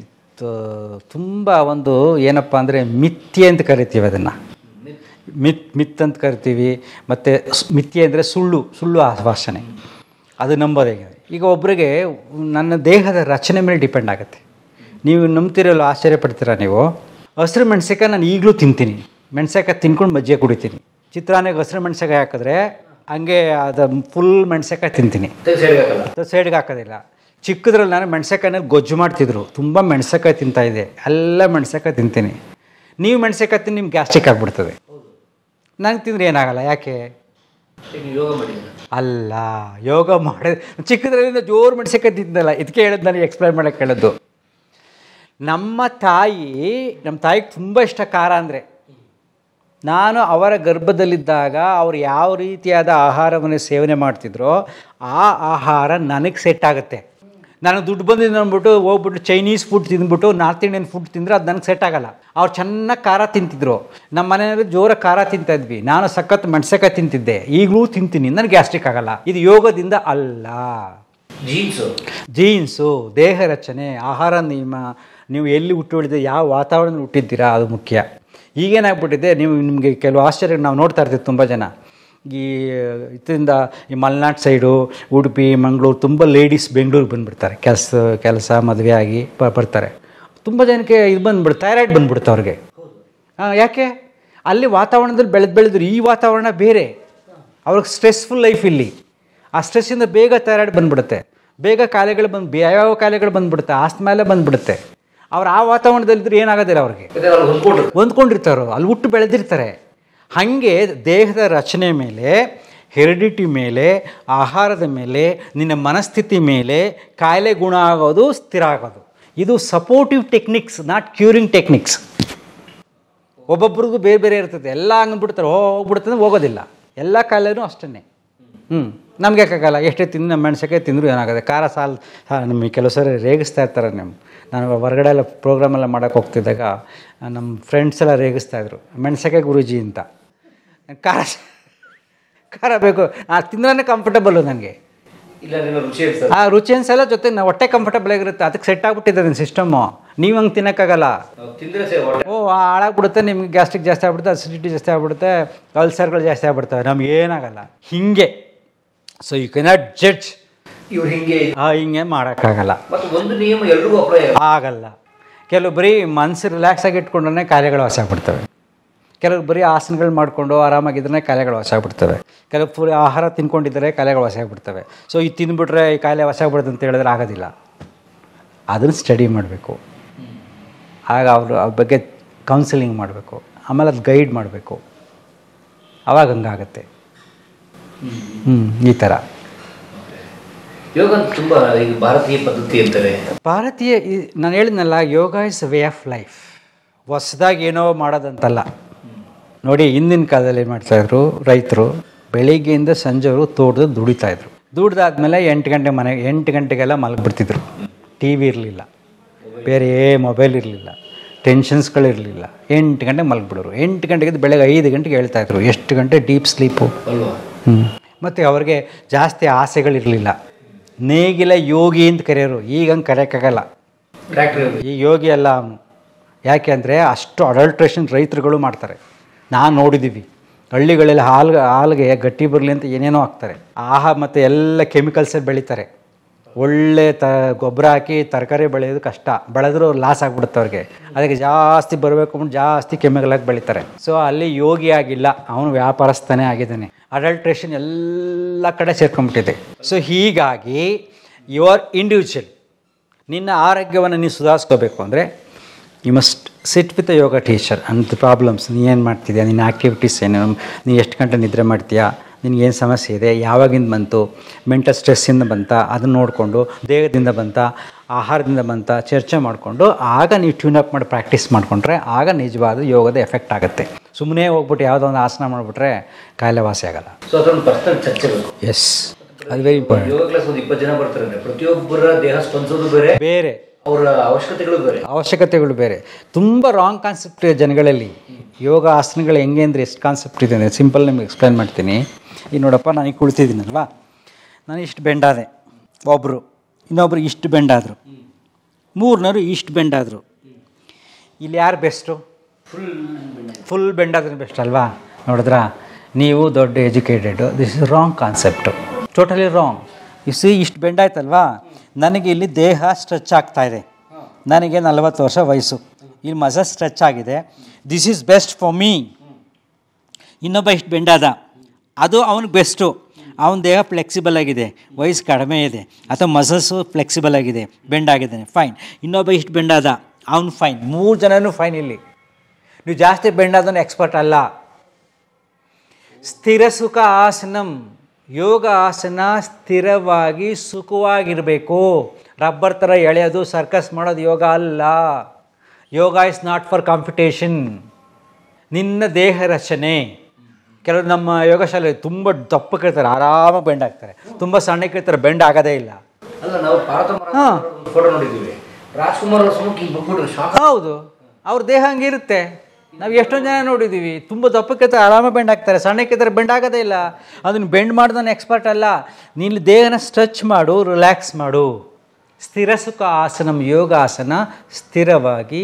ತುಂಬ ಒಂದು ಏನಪ್ಪ ಅಂದರೆ ಮಿಥ್ಯೆ ಅಂತ ಕರಿತೀವಿ ಅದನ್ನು ಮಿತ್ ಮಿತ್ ಅಂತ ಕರಿತೀವಿ ಮತ್ತು ಮಿಥ್ಯೆ ಅಂದರೆ ಸುಳ್ಳು ಸುಳ್ಳು ಆಶ್ವಾಸನೆ ಅದು ನಂಬೋದು ಹೇಗಿದೆ ಈಗ ಒಬ್ಬರಿಗೆ ನನ್ನ ದೇಹದ ರಚನೆ ಮೇಲೆ ಡಿಪೆಂಡ್ ಆಗುತ್ತೆ ನೀವು ನಂಬ್ತಿರಲ್ಲ ಆಶ್ಚರ್ಯ ಪಡ್ತೀರಾ ನೀವು ಹಸಿರು ಮೆಣಸಿಕಾಯಿ ನಾನು ಈಗಲೂ ತಿಂತೀನಿ ಮೆಣಸಿಕಾಯಿ ತಿನ್ಕೊಂಡು ಮಜ್ಜಿಗೆ ಕುಡಿತೀನಿ ಚಿತ್ರಾನ್ನಾಗ ಹಸಿರು ಮೆಣಸಿಕಾಯಿ ಹಾಕಿದ್ರೆ ಹಂಗೆ ಅದು ಫುಲ್ ಮೆಣಸಿಕಾಯಿ ತಿಂತೀನಿ ತೆಗ್ದು ಸೈಡ್ಗೆ ಹಾಕಲ್ಲ ಸೈಡ್ಗೆ ಹಾಕೋದಿಲ್ಲ ಚಿಕ್ಕದ್ರಲ್ಲಿ ನಾನು ಮೆಣಸೆಕಾಯಿನಲ್ಲಿ ಗೊಜ್ಜು ಮಾಡ್ತಿದ್ರು ತುಂಬ ಮೆಣಸೆಕಾಯಿ ತಿಂತಾ ಇದೆ ಎಲ್ಲ ಮೆಣಸೆಕಾಯಿ ತಿಂತೀನಿ ನೀವು ಮೆಣಸೆಕಾಯಿ ತಿಂದು ನಿಮ್ಗೆ ಗ್ಯಾಸ್ಟ್ರಿಕ್ ಆಗಿಬಿಡ್ತದೆ ನನಗೆ ತಿಂದ್ರೆ ಏನಾಗಲ್ಲ ಯಾಕೆ ಈಗ ನೀವು ಯೋಗ ಮಾಡಿದ್ದೀರ ಅಲ್ಲ ಯೋಗ ಮಾಡಿದ ಚಿಕ್ಕದ್ರಿಂದ ಜೋರು ಮೆಣಸೆಕಾಯಿ ತಿಂದಲ್ಲ ಇದಕ್ಕೆ ಹೇಳಿದ್ ನನಗೆ ಎಕ್ಸ್ಪ್ಲೈನ್ ಮಾಡೋಕ್ಕೆ ಹೇಳೋದು ನಮ್ಮ ತಾಯಿ ನಮ್ಮ ತಾಯಿಗೆ ತುಂಬ ಇಷ್ಟ ಖಾರ ಅಂದರೆ ನಾನು ಅವರ ಗರ್ಭದಲ್ಲಿದ್ದಾಗ ಅವ್ರು ಯಾವ ರೀತಿಯಾದ ಆಹಾರವನ್ನು ಸೇವನೆ ಮಾಡ್ತಿದ್ರೋ ಆ ಆಹಾರ ನನಗೆ ಸೆಟ್ ಆಗುತ್ತೆ ನನಗೆ ದುಡ್ಡು ಬಂದಿದ್ದು ಅಂದ್ಬಿಟ್ಟು ಹೋಗ್ಬಿಟ್ಟು ಚೈನೀಸ್ ಫುಡ್ ತಿಂದ್ಬಿಟ್ಟು ನಾರ್ತ್ ಇಂಡಿಯನ್ ಫುಡ್ ತಿಂದರೆ ಅದು ನನಗೆ ಸೆಟ್ ಆಗಲ್ಲ ಅವ್ರು ಚೆನ್ನಾಗಿ ಖಾರ ತಿಂತಿದ್ರು ನಮ್ಮ ಮನೆಯಲ್ಲಿ ಜೋರ ಖಾರ ತಿಂತಾ ಇದ್ವಿ ನಾನು ಸಖತ್ ಮೆಣಸೆಕಾಯಿ ತಿಂತಿದ್ದೆ ಈಗಲೂ ತಿಂತೀನಿ ನನಗೆ ಗ್ಯಾಸ್ಟ್ರಿಕ್ ಆಗಲ್ಲ ಇದು ಯೋಗದಿಂದ ಅಲ್ಲ ಜೀನ್ಸು ಜೀನ್ಸು ದೇಹ ರಚನೆ ಆಹಾರ ನಿಯಮ ನೀವು ಎಲ್ಲಿ ಹುಟ್ಟು ಬೆಳೆದಿದೆ ಯಾವ ವಾತಾವರಣದಲ್ಲಿ ಹುಟ್ಟಿದ್ದೀರಾ ಅದು ಮುಖ್ಯ ಈಗೇನಾಗ್ಬಿಟ್ಟಿದೆ ನೀವು ನಿಮಗೆ ಕೆಲವು ಆಶ್ಚರ್ಯ ನಾವು ನೋಡ್ತಾ ಇರ್ತೀವಿ ತುಂಬ ಜನ ಈ ಇದರಿಂದ ಈ ಮಲೆನಾಡು ಸೈಡು ಉಡುಪಿ ಮಂಗಳೂರು ತುಂಬ ಲೇಡೀಸ್ ಬೆಂಗಳೂರಿಗೆ ಬಂದುಬಿಡ್ತಾರೆ ಕೆಲಸ ಕೆಲಸ ಮದುವೆ ಆಗಿ ಬ- ಬರ್ತಾರೆ ತುಂಬ ಜನಕ್ಕೆ ಇದು ಬಂದ್ಬಿಡು ಥೈರಾಯ್ಡ್ ಬಂದ್ಬಿಡುತ್ತೆ ಅವ್ರಿಗೆ ಹಾಂ ಯಾಕೆ ಅಲ್ಲಿ ವಾತಾವರಣದಲ್ಲಿ ಬೆಳೆದು ಬೆಳೆದ್ರು ಈ ವಾತಾವರಣ ಬೇರೆ ಅವ್ರಿಗೆ ಸ್ಟ್ರೆಸ್ಫುಲ್ ಲೈಫ್ ಇಲ್ಲಿ ಆ ಸ್ಟ್ರೆಸ್ಸಿಂದ ಬೇಗ ಥೈರಾಯ್ಡ್ ಬಂದ್ಬಿಡುತ್ತೆ ಬೇಗ ಕಾಯಿಲೆಗಳು ಬಂದು ಯಾವ್ಯಾವ ಕಾಯಿಲೆಗಳು ಬಂದ್ಬಿಡುತ್ತೆ ಆಸ್ಮೇಲೆ ಬಂದ್ಬಿಡುತ್ತೆ ಅವ್ರು ಆ ವಾತಾವರಣದಲ್ಲಿದ್ದರೆ ಏನಾಗೋದಿಲ್ಲ ಅವ್ರಿಗೆ ಯಾಕಂದ್ರೆ ಅವ್ರು ಹೊಂದ್ಕೊಂಡ್ರು ಹೊಂದ್ಕೊಂಡಿರ್ತಾರೋ ಅಲ್ಲಿ ಹುಟ್ಟು ಬೆಳೆದಿರ್ತಾರೆ ಹಾಗೆ ದೇಹದ ರಚನೆ ಮೇಲೆ ಹೆರಿಡಿಟಿ ಮೇಲೆ ಆಹಾರದ ಮೇಲೆ ನಿನ್ನ ಮನಸ್ಥಿತಿ ಮೇಲೆ ಕಾಯಿಲೆ ಗುಣ ಆಗೋದು ಸ್ಥಿರ ಆಗೋದು ಇದು supportive techniques not curing techniques ಒಬ್ಬೊಬ್ರಿಗೂ ಬೇರೆ ಬೇರೆ ಇರ್ತದೆ ಎಲ್ಲ ಹಂಗನ್ಬಿಡ್ತಾರೆ ಹೋಗ್ಬಿಡ್ತದೆ ಹೋಗೋದಿಲ್ಲ ಎಲ್ಲ ಕಾಯಿಲೆನೂ ಅಷ್ಟೇ ಹ್ಞೂ ನಮ್ಗೆ ಯಾಕಾಗಲ್ಲ ಎಷ್ಟೇ ತಿಂದು ನಮ್ಮ ಮೆಣಸಕ್ಕೆ ತಿಂದರೂ ಏನಾಗುತ್ತೆ ಖಾರ ಸಾಲ್ ಹಾಂ ನಮಗೆ ಕೆಲವು ಸರಿ ರೇಗಿಸ್ತಾ ಇರ್ತಾರೆ ನಮ್ಮ ನಾನು ಹೊರಗಡೆ ಎಲ್ಲ ಪ್ರೋಗ್ರಾಮ್ ಎಲ್ಲ ಮಾಡೋಕ್ಕೆ ಹೋಗ್ತಿದ್ದಾಗ ನಮ್ಮ ಫ್ರೆಂಡ್ಸ್ ಎಲ್ಲ ರೇಗಿಸ್ತಾಯಿದ್ರು ಮೆಣಸಕ್ಕೆ ಗುರೂಜಿ ಅಂತ ಖಾರ ಖಾರ ಬೇಕು ಆ ತಿಂದ್ರೆ ಕಂಫರ್ಟಬಲ್ಲು ನನಗೆ ಇಲ್ಲ ನಿಮ್ಮ ರುಚಿ ಇರ್ತದೆ ಆ ರುಚಿ ಅನ್ಸಲ್ಲ ಜೊತೆ ನಾವು ಹೊಟ್ಟೆ ಕಂಫರ್ಟಬಲ್ ಆಗಿರುತ್ತೆ ಅದಕ್ಕೆ ಸೆಟ್ ಆಗಿಬಿಟ್ಟಿದೆ ನನ್ನ ಸಿಸ್ಟಮ್ಮು ನೀವು ಹಂಗೆ ತಿನ್ನೋಕ್ಕಾಗಲ್ಲ ನಾವು ತಿಂದ್ರೆ ಸೇ ಹೊಟ್ಟೆ ಓ ಹಾಳಾಗ್ಬಿಡುತ್ತೆ ನಿಮ್ಗೆ ಗ್ಯಾಸ್ಟ್ರಿಕ್ ಜಾಸ್ತಿ ಆಗ್ಬಿಡುತ್ತೆ ಅಸಿಡಿಟಿ ಜಾಸ್ತಿ ಆಗ್ಬಿಡುತ್ತೆ ಅಲ್ಸರ್ಗಳು ಜಾಸ್ತಿ ಆಗ್ಬಿಡ್ತವೆ ನಮ್ಗೆ ಏನಾಗಲ್ಲ ಹಿಂಗೆ ಸೊ ಯು ಕೆನಾಟ್ ಜಡ್ಜ್ ಇವ್ರು ಹಿಂಗೆ ಆ ಹಿಂಗೆ ಮಾಡೋಕ್ಕಾಗಲ್ಲ ಮತ್ತು ಒಂದು ನಿಯಮ ಎಲ್ರಿಗೂ ಅಪ್ಲೈ ಆಗಲ್ಲ ಕೆಲವು ಬರೀ ಮನಸ್ಸು ರಿಲ್ಯಾಕ್ಸ್ ಆಗಿ ಇಟ್ಕೊಂಡ್ರೆ ಕಾಯಿಲೆಗಳು ವಾಸ ಆಗ್ಬಿಡ್ತವೆ ಕೆಲವು ಬರೀ ಆಸನಗಳು ಮಾಡಿಕೊಂಡು ಆರಾಮಾಗಿದ್ರೆ ಕಾಯಿಲೆಗಳು ವಾಸ ಆಗ್ಬಿಡ್ತವೆ ಕೆಲವು ಪೂರಿ ಆಹಾರ ತಿನ್ಕೊಂಡಿದ್ದರೆ ಕಾಯಿಲೆಗಳು ವಾಸ ಆಗ್ಬಿಡ್ತವೆ ಸೊ ಇದು ತಿಂದ್ಬಿಟ್ರೆ ಈ ಕಾಯಿಲೆ ವಾಸ ಆಗ್ಬಿಡುತ್ತೆ ಅಂತ ಹೇಳಿದ್ರೆ ಆಗೋದಿಲ್ಲ ಅದನ್ನು ಸ್ಟಡಿ ಮಾಡಬೇಕು ಆಗ ಅವರು ಅವ್ರ ಬಗ್ಗೆ ಕೌನ್ಸಿಲಿಂಗ್ ಮಾಡಬೇಕು ಆಮೇಲೆ ಅದು ಗೈಡ್ ಮಾಡಬೇಕು ಅವಾಗ ಹಂಗಾಗತ್ತೆ ಹ್ಞೂ ಈ ಥರ ಯೋಗ ಅಂತ ತುಂಬ ಈಗ ಭಾರತೀಯ ಪದ್ಧತಿ ಅಂತಾರೆ ಭಾರತೀಯ ಈ- ನಾನು ಹೇಳಿದ್ನಲ್ಲ yoga is way of life ಹೊಸದಾಗಿ ಏನೋ ಮಾಡೋದಂತಲ್ಲ ನೋಡಿ ಹಿಂದಿನ ಕಾಲದಲ್ಲಿ ಏನು ಮಾಡ್ತಾಯಿದ್ರು ರೈತರು ಬೆಳಿಗ್ಗೆಯಿಂದ ಸಂಜೆವರು ತೋಟದ ದುಡಿತಾಯಿದ್ರು ದುಡ್ದಾದ್ಮೇಲೆ ಎಂಟು ಗಂಟೆ ಮನೆ ಎಂಟು ಗಂಟೆಗೆಲ್ಲ ಮಲಗಿಬಿಡ್ತಿದ್ರು ಟಿ ವಿ ಇರಲಿಲ್ಲ ಬೇರೆ ಮೊಬೈಲ್ ಇರಲಿಲ್ಲ ಟೆನ್ಷನ್ಸ್ಗಳಿರಲಿಲ್ಲ ಎಂಟು ಗಂಟೆಗೆ ಮಲಗಿಬಿಡೋರು ಎಂಟು ಗಂಟೆಗೆ ಎದ್ದು ಬೆಳಗ್ಗೆ ಐದು ಗಂಟೆಗೆ ಹೇಳ್ತಾಯಿದ್ರು ಎಷ್ಟು ಗಂಟೆ ಡೀಪ್ ಸ್ಲೀಪು ಅಲ್ವಾ ಹ್ಞೂ ಮತ್ತು ಅವ್ರಿಗೆ ಜಾಸ್ತಿ ಆಸೆಗಳಿರಲಿಲ್ಲ ನೇಗಿಲ ಯೋಗಿ ಅಂತ ಕರೆಯೋರು ಈಗ ಹಂಗೆ ಕರೆಯೋಕ್ಕಾಗಲ್ಲ ಟ್ರ್ಯಾಕ್ಟರ್ ಈ ಯೋಗಿ ಅಲ್ಲ ಅವನು ಯಾಕೆ ಅಂದರೆ ಅಷ್ಟು ಅಡಲ್ಟ್ರೇಷನ್ ರೈತರುಗಳು ಮಾಡ್ತಾರೆ ನಾನು ನೋಡಿದ್ದೀವಿ ಹಳ್ಳಿಗಳಲ್ಲಿ ಹಾಲು ಹಾಲಿಗೆ ಗಟ್ಟಿ ಬರಲಿ ಅಂತ ಏನೇನೋ ಹಾಕ್ತಾರೆ ಆಹಾ ಮತ್ತು ಎಲ್ಲ ಕೆಮಿಕಲ್ಸೇ ಬೆಳೀತಾರೆ ಒಳ್ಳೆ ತ ಗೊಬ್ಬರ ಹಾಕಿ ತರಕಾರಿ ಬೆಳೆಯೋದು ಕಷ್ಟ ಬೆಳೆದ್ರೂ ಲಾಸ್ ಆಗ್ಬಿಡುತ್ತೆ ಅವ್ರಿಗೆ ಅದಕ್ಕೆ ಜಾಸ್ತಿ ಬರಬೇಕು ಅಂದ್ಬಿಟ್ಟು ಜಾಸ್ತಿ ಕೆಮಿಕಲ್ ಹಾಕಿ ಬೆಳೀತಾರೆ ಸೊ ಅಲ್ಲಿ ಯೋಗಿ ಆಗಿಲ್ಲ ಅವನು ವ್ಯಾಪಾರಸ್ಥನೇ ಆಗಿದ್ದಾನೆ ಅಡಲ್ಟ್ರೇಷನ್ ಎಲ್ಲ ಕಡೆ ಸೇರ್ಕೊಂಡ್ಬಿಟ್ಟಿದೆ ಸೊ ಹೀಗಾಗಿ ಯು ಆರ್ ಇಂಡಿವಿಜುವಲ್ ನಿನ್ನ ಆರೋಗ್ಯವನ್ನು ನೀನು ಸುಧಾರಿಸ್ಕೋಬೇಕು ಅಂದರೆ you must sit with a yoga teacher ಅಂಥ ಪ್ರಾಬ್ಲಮ್ಸ್ ನೀ ಏನು ಮಾಡ್ತಿದ್ಯಾ ನಿನ್ನ ಆ್ಯಕ್ಟಿವಿಟೀಸ್ ಏನು ನೀ ಎಷ್ಟು ಗಂಟೆ ನಿದ್ರೆ ಮಾಡ್ತೀಯಾ ನಿನಗೇನು ಸಮಸ್ಯೆ ಇದೆ ಯಾವಾಗಿಂದ ಬಂತು ಮೆಂಟಲ್ ಸ್ಟ್ರೆಸ್ಸಿಂದ ಬಂತ ಅದನ್ನು ನೋಡಿಕೊಂಡು ದೇಹದಿಂದ ಬಂತ ಆಹಾರದಿಂದ ಬಂತ ಚರ್ಚೆ ಮಾಡಿಕೊಂಡು ಆಗ ನೀವು ಟ್ಯೂನ್ ಅಪ್ ಮಾಡಿ ಪ್ರಾಕ್ಟೀಸ್ ಮಾಡಿಕೊಂಡ್ರೆ ಆಗ ನಿಜವಾದ ಯೋಗದ ಎಫೆಕ್ಟ್ ಆಗುತ್ತೆ ಸುಮ್ಮನೆ ಹೋಗ್ಬಿಟ್ಟು ಯಾವುದೋ ಒಂದು ಆಸನ ಮಾಡಿಬಿಟ್ರೆ ಕಾಯಿಲೆ ವಾಸಿ ಆಗಲ್ಲ ಸೊ ಅದೊಂದು ಪರ್ಸನಲ್ ಚರ್ಚೆ ಬೇಕು ಎಸ್ ಅದು ವೆರಿ ಇಂಪಾರ್ಟೆಂಟ್ ಯೋಗ ಕ್ಲಾಸ್ ಒಂದು ಇಪ್ಪತ್ತು ಜನ ಬರ್ತಾರೆ ಅಂದ್ರೆ ಪ್ರತಿಯೊಬ್ಬರ ದೇಹ ಸ್ಪಂದಿಸೋದು ಬೇರೆ ಬೇರೆ ಅವರ ಅವಶ್ಯಕತೆಗಳು ಬೇರೆ ಅವಶ್ಯಕತೆಗಳು ಬೇರೆ ತುಂಬ ರಾಂಗ್ ಕಾನ್ಸೆಪ್ಟ್ ಇದೆ ಜನಗಳಲ್ಲಿ ಯೋಗ ಆಸನಗಳು ಹೆಂಗೆ ಅಂದರೆ ಎಷ್ಟು ಕಾನ್ಸೆಪ್ಟ್ ಇದೆ ಅಂದರೆ ಸಿಂಪಲ್ ನಿಮ್ಗೆ ಎಕ್ಸ್ಪ್ಲೈನ್ ಮಾಡ್ತೀನಿ ಈಗ ನೋಡಪ್ಪ ನಾನು ಈಗ ಕುಳಿತಿದ್ದೀನಲ್ವಾ ನಾನು ಇಷ್ಟು ಬೆಂಡಾದೆ ಒಬ್ಬರು ಇನ್ನೊಬ್ರು ಇಷ್ಟು ಬೆಂಡಾದರು ಮೂರನವರು ಇಷ್ಟು ಬೆಂಡಾದರು ಇಲ್ಲಿ ಯಾರು ಬೆಸ್ಟು ಫುಲ್ ಫುಲ್ ಬೆಂಡಾದ್ರೆ ಬೆಸ್ಟ್ ಅಲ್ವಾ ನೋಡಿದ್ರಾ ನೀವು ದೊಡ್ಡ educated this is wrong concept totally wrong ಇಸಿ ಇಷ್ಟು ಬೆಂಡಾಯ್ತಲ್ವಾ ನನಗೆ ಇಲ್ಲಿ ದೇಹ ಸ್ಟ್ರೆಚ್ ಆಗ್ತಾ ಇದೆ ನನಗೆ ನಲವತ್ತು ವರ್ಷ ವಯಸ್ಸು ಇಲ್ಲಿ ಮಸ ಸ್ಟ್ರೆಚ್ ಆಗಿದೆ this is best for me ಇನ್ನೊಬ್ಬ ಇಷ್ಟು ಬೆಂಡಾದ ಅದು ಅವನಿಗೆ ಬೆಸ್ಟು ಅವನ ದೇಹ ಫ್ಲೆಕ್ಸಿಬಲ್ ಆಗಿದೆ ವಯಸ್ಸು ಕಡಿಮೆ ಇದೆ ಅಥವಾ ಮಸಸ್ಸು ಫ್ಲೆಕ್ಸಿಬಲ್ ಆಗಿದೆ ಬೆಂಡ್ ಆಗಿದ್ದಾನೆ ಫೈನ್ ಇನ್ನೊಬ್ಬ ಇಷ್ಟು ಬೆಂಡಾದ ಅವ್ನು ಫೈನ್ ಮೂರು ಜನನೂ ಫೈನ್ ಇಲ್ಲಿ ನೀವು ಜಾಸ್ತಿ ಬೆಂಡಾದವನು ಎಕ್ಸ್ಪರ್ಟ್ ಅಲ್ಲ ಸ್ಥಿರ ಸುಖ ಆಸನಂ ಯೋಗ ಆಸನ ಸ್ಥಿರವಾಗಿ ಸುಖವಾಗಿರಬೇಕು ರಬ್ಬರ್ ಥರ ಎಳೆಯೋದು ಸರ್ಕಸ್ ಮಾಡೋದು ಯೋಗ ಅಲ್ಲ yoga is not for competition ನಿನ್ನ ದೇಹ ರಚನೆ ಕೆಲವರು ನಮ್ಮ ಯೋಗ ಶಾಲೆ ತುಂಬ ದಪ್ಪಕ್ಕೆ ಇರ್ತಾರೆ ಆರಾಮಾಗಿ ಬೆಂಡ್ ಆಗ್ತಾರೆ ತುಂಬ ಸಣ್ಣಕ್ಕೆ ಇರ್ತಾರೆ ಬೆಂಡ್ ಆಗೋದೇ ಇಲ್ಲ ಅಲ್ಲ ನಾವು ಭಾರತ ಹಾ. ಫೋಟೋ ನೋಡಿದ್ದೀವಿ ರಾಜ್ಕುಮಾರ್ ಅವ್ರ ಸುಮ್ಮನೆ ಹಿಂಗೆ ಬಂದ್ಬಿಟ್ರು ಶಾಕ್ ಹೌದು ಅವ್ರ ದೇಹ ಹಂಗಿರುತ್ತೆ ನಾವು ಎಷ್ಟೊಂದು ಜನ ನೋಡಿದ್ದೀವಿ ತುಂಬ ದಪ್ಪಕ್ಕಿರ್ತಾರೆ ಆರಾಮಾಗಿ ಬೆಂಡ್ ಆಗ್ತಾರೆ ಸಣ್ಣಕ್ಕಿದ್ರೆ ಬೆಂಡ್ ಆಗೋದೇ ಇಲ್ಲ ಅದನ್ನು ಬೆಂಡ್ ಮಾಡ್ದವನು ಎಕ್ಸ್ಪರ್ಟ್ ಅಲ್ಲ ನೀನು ದೇಹನ ಸ್ಟ್ರೆಚ್ ಮಾಡು ರಿಲ್ಯಾಕ್ಸ್ ಮಾಡು ಸ್ಥಿರ ಸುಖ ಆಸನಂ ಯೋಗಾಸನ ಸ್ಥಿರವಾಗಿ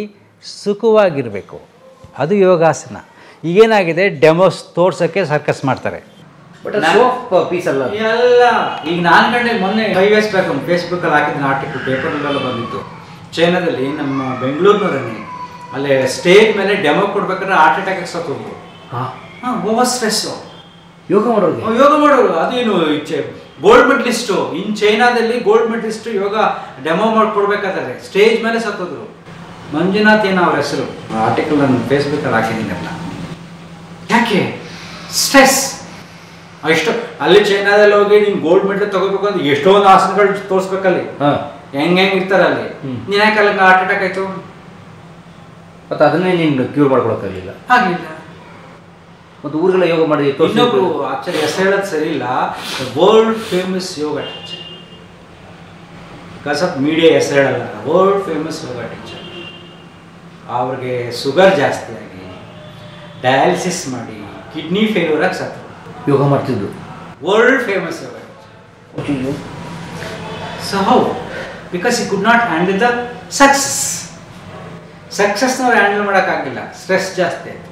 ಸುಖವಾಗಿರಬೇಕು ಅದು ಯೋಗಾಸನ ಈಗೇನಾಗಿದೆ ಡೆಮೋಸ್ ತೋರ್ಸೋಕ್ಕೆ ಸರ್ಕಸ್ ಮಾಡ್ತಾರೆ ಬಟ್ ಸೋಪ್ ಪೀಸ್ ಅಲ್ಲ ಅದು. ಎಲ್ಲ ಈಗ ನಾನು ಕಂಡೆ ಮೊನ್ನೆ ಫೈವ್ ಇಯರ್ಸ್ ಬ್ಯಾಕ್ ಫೇಸ್ಬುಕ್ಕಲ್ಲಿ ಹಾಕಿದ ಆರ್ಟಿಕಲ್ ಪೇಪರಲ್ಲೆಲ್ಲ ಬಂದಿತ್ತು ಚೈನಾದಲ್ಲಿ ನಮ್ಮ ಬೆಂಗಳೂರಿನವರನ್ನೇ ಅಲ್ಲೇ ಸ್ಟೇಜ್ ಮೇಲೆ ಡೆಮೋ ಕೊಡ್ಬೇಕಾದ್ರೆ ಹಾರ್ಟ್ ಅಟ್ಯಾಕ್ ಸತ್ತೋದ್ರು ಹಾ ಹಾಂ ಓವರ್ ಸ್ಟ್ರೆಸ್ಸು ಯೋಗ ಮಾಡೋರಿಗೆ ಯೋಗ ಮಾಡೋರು ಅದೇನು ಗೋಲ್ಡ್ ಮೆಡಲಿಸ್ಟು ಇನ್ ಚೈನಾದಲ್ಲಿ ಗೋಲ್ಡ್ ಮೆಡಲಿಸ್ಟು ಯೋಗ ಡೆಮೋ ಮಾಡ್ಕೊಡ್ಬೇಕಾದ್ರೆ ಸ್ಟೇಜ್ ಮೇಲೆ ಸತ್ತೋದ್ರು ಮಂಜುನಾಥ್ ಏನೋ ಅವ್ರ ಹೆಸರು ಆರ್ಟಿಕಲ್ ನಾನು ಫೇಸ್ಬುಕ್ಕಲ್ಲಿ ಹಾಕಿದ್ದೀನಲ್ಲ ಯಾಕೆ ಸ್ಟ್ರೆಸ್ ಎಷ್ಟು ಅಲ್ಲಿ ಚೈನಾದಲ್ಲಿ ಹೋಗಿ ನೀನು ಗೋಲ್ಡ್ ಮೆಡಲ್ ತಗೋಬೇಕು ಅಂದ್ರೆ ಎಷ್ಟೊಂದು ಆಸನಗಳು ತೋರಿಸ್ಬೇಕಲ್ಲಿ ಹಾ ಹೆಂಗ್ ಹೆಂಗ್ ಇರ್ತಾರೆ ಅಲ್ಲಿ ಹ್ಮ್. ನೀನ್ ಯಾಕೆ ಅಲ್ಲಿ ಹಾರ್ಟ್ ಅಟ್ಯಾಕ್ ಆಯ್ತು ಮತ್ತೆ ಅದನ್ನೇ ನೀನು ಕ್ಯೂರ್ ಮಾಡ್ಕೊಳಕ್ಕಾಗಲಿಲ್ಲ ಆಗಿಲ್ಲ ಮತ್ತು ಊರುಗಳ ಯೋಗ ಮಾಡಿ ತೋರಿಸಿ ಇನ್ನೊಬ್ರು ಆಕ್ಚುಲಿ ಹೆಸರು ಹೇಳೋದು ಸರಿ ಇಲ್ಲ world famous yoga teacher because of media ಹೆಸರು ಹೇಳಲ್ಲ ವರ್ಲ್ಡ್ ಫೇಮಸ್ ಯೋಗ ಟೀಚರ್ ಅವ್ರಿಗೆ ಶುಗರ್ ಜಾಸ್ತಿ ಆಗಿ ಡಯಾಲಿಸಿಸ್ ಮಾಡಿ ಕಿಡ್ನಿ ಫೇಲ್ಯೂರ್ ಆಗಿ ಸತ್ತು ಯೋಗ ಮಾಡ್ತಿದ್ದು world famous yoga teacher so how because he could not handle the success ಸಕ್ಸಸ್ನವ್ರು ಹ್ಯಾಂಡಲ್ ಮಾಡೋಕ್ಕಾಗಿಲ್ಲ ಸ್ಟ್ರೆಸ್ ಜಾಸ್ತಿ ಆಯ್ತು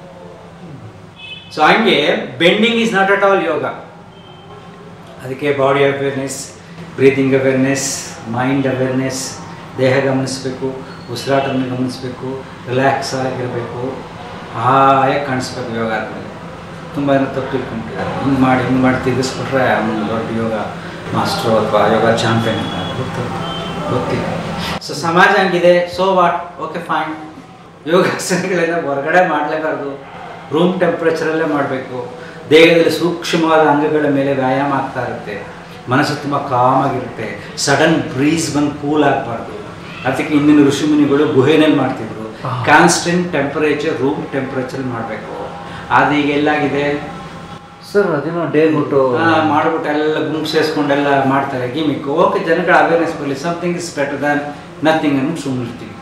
ಸೊ ಹಂಗೆ bending is not at all yoga ಅದಕ್ಕೆ body awareness breathing awareness mind awareness ದೇಹ ಗಮನಿಸಬೇಕು ಉಸಿರಾಟವನ್ನು ಗಮನಿಸಬೇಕು ರಿಲ್ಯಾಕ್ಸ್ ಆಗಿರಬೇಕು ಹಾಯಾಗಿ ಕಾಣಿಸ್ಬೇಕು ಯೋಗ ಆದಮೇಲೆ ತುಂಬ ಜನ ತಪ್ಪು ತಿಳ್ಕೊಂಬಿಟ್ಟಿದ್ದಾರೆ ಹಿಂಗೆ ಮಾಡಿ ಹಿಂಗೆ ಮಾಡಿ ತಿರುಗಿಸ್ಬಿಟ್ರೆ ಅವನು ದೊಡ್ಡ ಯೋಗ ಮಾಸ್ಟ್ರು ಅಥವಾ ಯೋಗ ಚಾಂಪಿಯನ್ ಅಂತ ಗೊತ್ತಿಲ್ಲ ಗೊತ್ತಿಲ್ಲ ಸೊ ಸಮಾಜ ಹಂಗಿದೆ ಸೋ ವಾಟ್ ಓಕೆ ಫೈನ್ ಯೋಗಾಸನಗಳೆಲ್ಲ ಹೊರಗಡೆ ಮಾಡಲೇಬಾರ್ದು ರೂಮ್ ಟೆಂಪ್ರೇಚರಲ್ಲೇ ಮಾಡಬೇಕು ದೇಹದಲ್ಲಿ ಸೂಕ್ಷ್ಮವಾದ ಅಂಗಗಳ ಮೇಲೆ ವ್ಯಾಯಾಮ ಆಗ್ತಾ ಇರುತ್ತೆ ಮನಸ್ಸು ತುಂಬ ಕಾಮಾಗಿರುತ್ತೆ ಸಡನ್ ಬ್ರೀಸ್ ಬಂದು ಕೂಲ್ ಆಗಬಾರ್ದು ಅದಕ್ಕೆ ಇಂದಿನ ಋಷಿಮುನಿಗಳು ಗುಹೆನಲ್ಲಿ ಮಾಡ್ತಿದ್ರು ಆಹಾ. ಕಾನ್ಸ್ಟೆಂಟ್ ಟೆಂಪರೇಚರ್ ರೂಮ್ ಟೆಂಪರೇಚರ್ ಮಾಡಬೇಕು ಅದು ಈಗ ಎಲ್ಲಾಗಿದೆ ಸರ್ ಅದೇನೋ ಡೇ ಬಿಟ್ಟು ಆ, ಮಾಡ್ಬಿಟ್ಟು ಎಲ್ಲ ಗುಂಪು ಸೇರಿಸ್ಕೊಂಡೆಲ್ಲ ಮಾಡ್ತಾರೆ ಗಿಮಿಕ್ ಓಕೆ ಜನಗಳ ಅವೇರ್ನೆಸ್ ಬರಲಿ something is better than nothing ಅಂದ್ಬಿಟ್ಟು ಸುಮ್ಮನಿರ್ತೀವಿ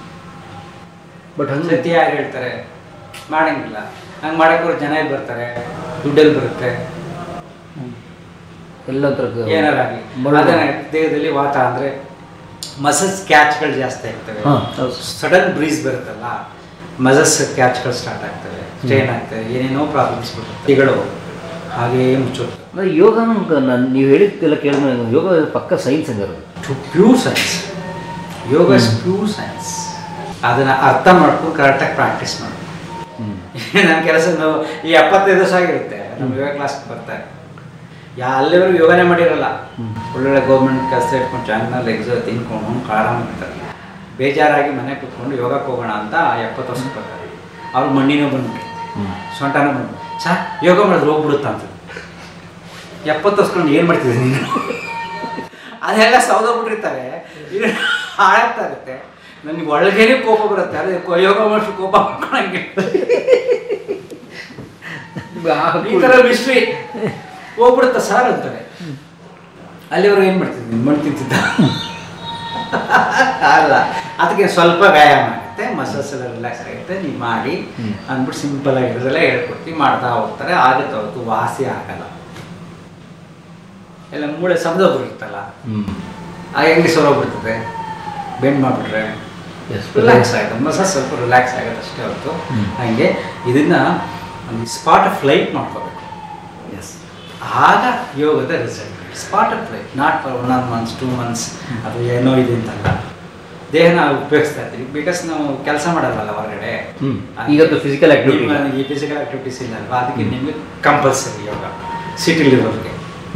ಬಟ್ ಹಂಗೆ ಸತ್ಯ ಯಾರು ಹೇಳ್ತಾರೆ ಮಾಡಂಗಿಲ್ಲ ಹಂಗೆ ಮಾಡಕ್ಕೆ ಜನ ಎಲ್ಲಿ ಬರ್ತಾರೆ ದುಡ್ಡಲ್ಲಿ ಬರುತ್ತೆ ಎಲ್ಲ ಥರ ಏನಾರಾಗಲಿ ಬರೋದು. ಅದನ್ನ ದೇಹದಲ್ಲಿ ವಾತ ಅಂದರೆ ಮಸಲ್ಸ್ ಕ್ಯಾಚ್ಗಳು ಜಾಸ್ತಿ ಆಗ್ತವೆ ಹಾ, ಹೌದು. ಸಡನ್ ಬ್ರೀಸ್ ಬರುತ್ತಲ್ಲ ಮಸಲ್ಸ್ ಕ್ಯಾಚ್ಗಳು ಸ್ಟಾರ್ಟ್ ಆಗ್ತವೆ ಸ್ಟ್ರೈನ್ ಆಗ್ತವೆ ಏನೇನೋ ಪ್ರಾಬ್ಲಮ್ಸ್ ಬರುತ್ತೆ ಇಗಳು ಹಾಗೇ ಮುಚ್ಚೋದು ಅಂದ್ರೆ ಯೋಗ ನಾನು ನೀವು ಹೇಳಿದ್ದೆಲ್ಲ ಕೇಳಿದ್ರೆ ಯೋಗ ಪಕ್ಕ ಸೈನ್ಸ್ ಹಂಗಾರೆ to pure science yoga is pure science ಅದನ್ನ ಅರ್ಥ ಮಾಡ್ಕೊಂಡು ಕರೆಕ್ಟಾಗಿ ಪ್ರಾಕ್ಟೀಸ್ ಮಾಡಬೇಕು ನನ್ನ ಕೆಲಸ ನಾವು ಈ ಎಪ್ಪತ್ತೈದು ದಿವಸ ಆಗಿರುತ್ತೆ ನಮ್ಮ ಯೋಗ ಕ್ಲಾಸ್ಗೆ ಬರ್ತಾರೆ ಯಾ ಅಲ್ಲಿವರೆಗೂ ಯೋಗನೇ ಮಾಡಿರಲ್ಲ ಹ್ಮ್. ಒಳ್ಳೊಳ್ಳೆ ಗೌರ್ಮೆಂಟ್ ಕೆಲಸ ಇಟ್ಕೊಂಡು ಚೆನ್ನಾಗಿ ಎಕ್ಸೋ ತಿನ್ಕೊಂಡು ಆರಾಮಾಗಿರ್ತಾರೆ ಬೇಜಾರಾಗಿ ಮನೆ ಕೂತ್ಕೊಂಡು ಯೋಗಕ್ಕೆ ಹೋಗೋಣ ಅಂತ ಎಪ್ಪತ್ತು ವರ್ಷಕ್ಕೆ ಬರ್ತಾರೆ ಅವ್ರು ಮಣ್ಣಿನೂ ಬಂದ್ಬಿಟ್ಟು ಸೊಂಟನೂ ಬಂದು ಸಾ ಯೋಗ ಮಾಡಿದ್ರೆ ಹೋಗ್ಬಿಡುತ್ತಾ ಅಂತ ಎಪ್ಪತ್ತು ವರ್ಷಕೊಂಡು ಏನು ಮಾಡ್ತಿದ್ದೆ ನೀನು ಅದೆಲ್ಲ ಸೌದೋಗ್ಬಿಟ್ಟಿರ್ತಾರೆ ಇದು ಹಾಳಾಗ್ತಾ ಇರುತ್ತೆ ನನಗೆ ಒಳಗೇನೆ ಕೋಪ ಬರುತ್ತೆ ಅದೇ ಕೊ- ಯೋಗ ಮಾಡಿಸಿ ಕೋಪ ಮಾಡ್ಕೊಳಂಗೆ ಈ ಥರ ವಿಶ್ವಿ ಹೋಗ್ಬಿಡುತ್ತಾ ಸರ್ ಅಂತಾರೆ ಅಲ್ಲಿವರೆಗೂ ಏನು ಮಾಡ್ತಿದ್ದೆ ಮಣ್ಣು ತಿಂತಿದ್ದ ಅಲ್ಲ ಅದಕ್ಕೆ ಸ್ವಲ್ಪ ವ್ಯಾಯಾಮ ಆಗುತ್ತೆ ಮಸಲ್ಸ್ ಎಲ್ಲ ರಿಲ್ಯಾಕ್ಸ್ ಆಗುತ್ತೆ ನೀವು ಮಾಡಿ ಹ್ಮ್. ಅಂದ್ಬಿಟ್ಟು ಸಿಂಪಲ್ ಆಗಿರೋದೆಲ್ಲ ಹೇಳ್ಕೊಡ್ತೀವಿ ಮಾಡ್ತಾ ಹೋಗ್ತಾರೆ ಆಗುತ್ತೆ ಅವತ್ತು ವಾಸಿ ಆಗಲ್ಲ ಎಲ್ಲ ಮೂಳೆ ಸಮದೋಗ್ಬಿಡುತ್ತಲ್ಲ ಆ ಹೆಂಗೆ ಸೊರೋಗ್ಬಿಡ್ತದೆ ಬೆಂಡ್ ಮಾಡಿಬಿಟ್ರೆ ರಿಲ್ಯಾಕ್ಸ್ ಆಗುತ್ತೆ ಮಸಲ್ಸ್ ಸ್ವಲ್ಪ ರಿಲ್ಯಾಕ್ಸ್ ಆಗುತ್ತೆ ಅಷ್ಟೇ ಹೊರತು ಹ್ಮ್. ಹಾಗೆ ಇದನ್ನ ಒಂದು ಸ್ಪಾಟ್ ಆಫ್ ಲೈಟ್ ಮಾಡ್ಕೋಬೇಕು ಎಸ್ ಆಗ ಯೋಗದ result spot of life not for one or months two months ಅದು ಏನೋ ಇದೆ ಅಂತಲ್ಲ ದೇಹನ ಉಪಯೋಗಿಸ್ತಾ ಇರ್ತೀವಿ ಬಿಕಾಸ್ ನಾವು ಕೆಲಸ ಮಾಡಲ್ಲ ಹೊರಗಡೆ ಹ್ಮ್. ಈಗಂತೂ physical activity ಇಲ್ಲ. ನಿಮ್ಮ- ಈ ಫಿಸಿಕಲ್ ಆಕ್ಟಿವಿಟೀಸ್ ಇಲ್ಲ ಅಲ್ವಾ ಅದಕ್ಕೆ ನಿಮಗೆ ಕಂಪಲ್ಸರಿ ಯೋಗ ಸಿಟಿಲಿರೋರಿಗೆ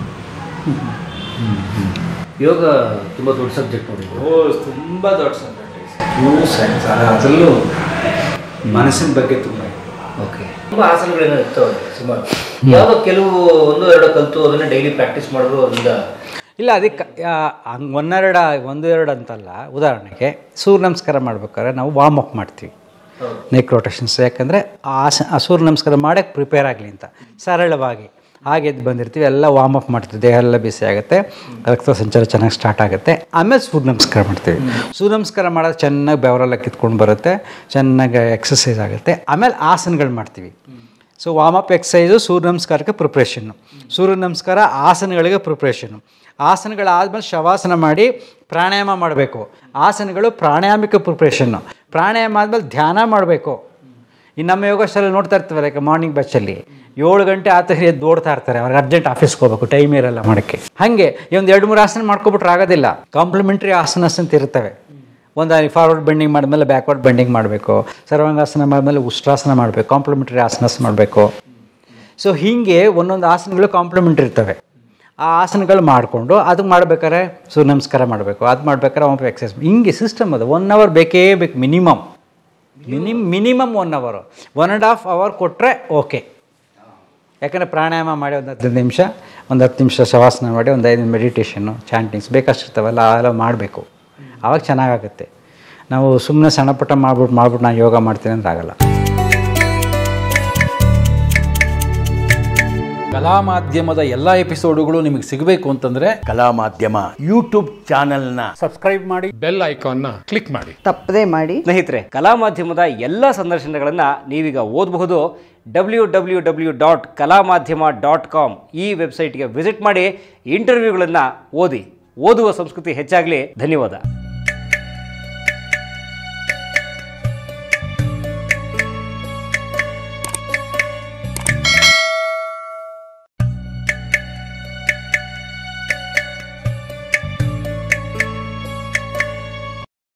ಯೋಗ ತುಂಬ ದೊಡ್ಡ ಸಬ್ಜೆಕ್ಟ್ ನೋಡಿ ಓ ತುಂಬ ದೊಡ್ಡ ಸಬ್ಜೆಕ್ಟ್ ಪ್ಯೂರ್ ಸೈನ್ಸ್ ಅದರಲ್ಲೂ ಮನಸ್ಸಿನ ಬಗ್ಗೆ ತುಂಬ ಇದೆ. ಓಕೆ ತುಂಬ ಆಸನಗಳೇನೋ ಇರ್ತವೆ ಸುಮಾರು ಯಾವುದೋ ಕೆಲವು ಒಂದು ಎರಡು ಕಲಿತು ಅದನ್ನೇ ಡೈಲಿ ಪ್ರಾಕ್ಟೀಸ್ ಮಾಡಿದ್ರು ಅದರಿಂದ ಇಲ್ಲ ಅದಕ್ಕೆ ಹಂಗೆ ಒಂದೆರಡು ಒಂದು ಎರಡು ಅಂತಲ್ಲ ಉದಾಹರಣೆಗೆ ಸೂರ್ಯ ನಮಸ್ಕಾರ ಮಾಡ್ಬೇಕಾದ್ರೆ ನಾವು ವಾರ್ಮ್ ಅಪ್ ಮಾಡ್ತೀವಿ ನೆಕ್ ರೊಟೇಷನ್ಸ್ ಯಾಕಂದರೆ ಆಸ ಆ ಸೂರ್ಯ ನಮಸ್ಕಾರ ಮಾಡೋಕ್ಕೆ ಪ್ರಿಪೇರ್ ಆಗಲಿ ಅಂತ ಸರಳವಾಗಿ ಹಾಗೆ ಎದ್ದು ಬಂದಿರ್ತೀವಿ ಎಲ್ಲ ವಾರ್ಮ್ ಅಪ್ ಮಾಡ್ತೀವಿ ದೇಹ ಎಲ್ಲ ಬಿಸಿ ಆಗುತ್ತೆ ರಕ್ತ ಸಂಚಾರ ಚೆನ್ನಾಗಿ ಸ್ಟಾರ್ಟ್ ಆಗುತ್ತೆ ಆಮೇಲೆ ಸೂರ್ಯ ನಮಸ್ಕಾರ ಮಾಡ್ತೀವಿ ಸೂರ್ಯ ನಮಸ್ಕಾರ ಮಾಡೋದು ಚೆನ್ನಾಗಿ ಬೆವರೆಲ್ಲ ಕಿತ್ಕೊಂಡು ಬರುತ್ತೆ ಚೆನ್ನಾಗಿ ಎಕ್ಸಸೈಸ್ ಆಗುತ್ತೆ ಆಮೇಲೆ ಆಸನಗಳು ಮಾಡ್ತೀವಿ so warm up exercise surya ನಮಸ್ಕಾರಕ್ಕೆ ಪ್ರಿಪ್ರೇಷನ್ನು ಸೂರ್ಯ ನಮಸ್ಕಾರ ಆಸನಗಳಿಗೆ ಪ್ರಿಪ್ರೇಷನ್ನು ಆಸನಗಳಾದ್ಮೇಲೆ ಶವಾಸನ ಮಾಡಿ ಪ್ರಾಣಾಯಾಮ ಮಾಡಬೇಕು ಆಸನಗಳು ಪ್ರಾಣಾಯಾಮಿಕ ಪ್ರಿಪ್ರೇಷನ್ನು ಪ್ರಾಣಾಯಾಮ ಆದಮೇಲೆ ಧ್ಯಾನ ಮಾಡಬೇಕು ಈ ನಮ್ಮ ಯೋಗಶಾಲೆ ನೋಡ್ತಾ ಇರ್ತೀವಿ ಲೈಕ್ ಮಾರ್ನಿಂಗ್ ಬ್ಯಾಚಲ್ಲಿ ಏಳು ಗಂಟೆ ಆತ ಎದ್ದು ಓಡ್ತಾ ಇರ್ತಾರೆ ಅವ್ರಿಗೆ ಅರ್ಜೆಂಟ್ ಆಫೀಸ್ಗೆ ಹೋಗ್ಬೇಕು ಟೈಮ್ ಇರಲ್ಲ ಮಾಡೋಕ್ಕೆ ಹಾಗೆ ಈ ಒಂದು ಎರಡು ಮೂರು ಆಸನ ಮಾಡ್ಕೊಬಿಟ್ರೆ ಆಗೋದಿಲ್ಲ ಕಾಂಪ್ಲಿಮೆಂಟ್ರಿ ಆಸನಸ್ ಅಂತ ಇರ್ತವೆ ಒಂದು ಫಾರ್ವರ್ಡ್ ಬೆಂಡಿಂಗ್ ಮಾಡಿದ್ಮೇಲೆ ಬ್ಯಾಕ್ವರ್ಡ್ ಬೆಂಡಿಂಗ್ ಮಾಡಬೇಕು ಸರ್ವಾಂಗಾಸನ ಮಾಡಿದ್ಮೇಲೆ ಉಷ್ಟ್ರಾಸನ ಮಾಡಬೇಕು ಕಾಂಪ್ಲಿಮೆಂಟ್ರಿ ಆಸನಸ್ ಮಾಡಬೇಕು ಸೊ ಹೀಗೆ ಒಂದೊಂದು ಆಸನಗಳು ಕಾಂಪ್ಲಿಮೆಂಟ್ ಇರ್ತವೆ ಆ ಆಸನಗಳು ಮಾಡಿಕೊಂಡು ಅದಕ್ಕೆ ಮಾಡ್ಬೇಕಾದ್ರೆ ಸೂರ್ಯ ನಮಸ್ಕಾರ ಮಾಡಬೇಕು ಅದು ಮಾಡ್ಬೇಕಾದ್ರೆ ಒಮ್ಮೆ ಎಕ್ಸಸೈಸ್ ಹಿಂಗೆ ಸಿಸ್ಟಮ್ ಅದು ಒನ್ ಅವರ್ ಬೇಕೇ ಬೇಕು ಮಿನಿಮಮ್ ಮಿನಿಮ್ ಮಿನಿಮಮ್ ಒನ್ ಅವರು ಒನ್ ಆ್ಯಂಡ್ ಹಾಫ್ ಅವರ್ ಕೊಟ್ಟರೆ ಓಕೆ ಯಾಕಂದರೆ ಪ್ರಾಣಾಯಾಮ ಮಾಡಿ ಒಂದು ಹದಿನೈದು ನಿಮಿಷ ಒಂದು ಹತ್ತು ನಿಮಿಷ ಶವಾಸನ ಮಾಡಿ ಒಂದು ಐದು ಮೆಡಿಟೇಷನ್ನು ಚಾಂಟಿಂಗ್ಸ್ ಬೇಕಷ್ಟಿರ್ತಾವಲ್ಲ ಅವೆಲ್ಲ ಮಾಡಬೇಕು ಆವಾಗ ಚೆನ್ನಾಗಾಗುತ್ತೆ ನಾವು ಸುಮ್ಮನೆ ಸಣ್ಣ ಪುಟ್ಟ ಮಾಡ್ಬಿಟ್ಟು ಮಾಡ್ಬಿಟ್ಟು ನಾನು ಯೋಗ ಮಾಡ್ತೀನಿ ಅಂದ್ರೆ ಆಗಲ್ಲ ಕಲಾ ಮಾಧ್ಯಮದ ಎಲ್ಲ ಎಪಿಸೋಡುಗಳು ನಿಮಗೆ ಸಿಗಬೇಕು ಅಂತಂದ್ರೆ ಕಲಾ ಮಾಧ್ಯಮ ಯೂಟ್ಯೂಬ್ ಚಾನೆಲ್ನ ಬೆಲ್ ಐಕಾನ್ನ ಕ್ಲಿಕ್ ಮಾಡಿ ತಪ್ಪದೇ ಮಾಡಿ ಸ್ನೇಹಿತರೆ ಕಲಾ ಮಾಧ್ಯಮದ ಎಲ್ಲ ಸಂದರ್ಶನಗಳನ್ನು ನೀವೀಗ ಓದಬಹುದು ಡಬ್ಲ್ಯೂ ಡಬ್ಲ್ಯೂ ಡಬ್ಲ್ಯೂ ಡಾಟ್ ಕಲಾ ಮಾಧ್ಯಮ ಡಾಟ್ ಕಾಮ್ ಈ ವೆಬ್ಸೈಟ್ಗೆ ವಿಸಿಟ್ ಮಾಡಿ ಇಂಟರ್ವ್ಯೂಗಳನ್ನು ಓದಿ ಓದುವ ಸಂಸ್ಕೃತಿ ಹೆಚ್ಚಾಗಲಿ ಧನ್ಯವಾದ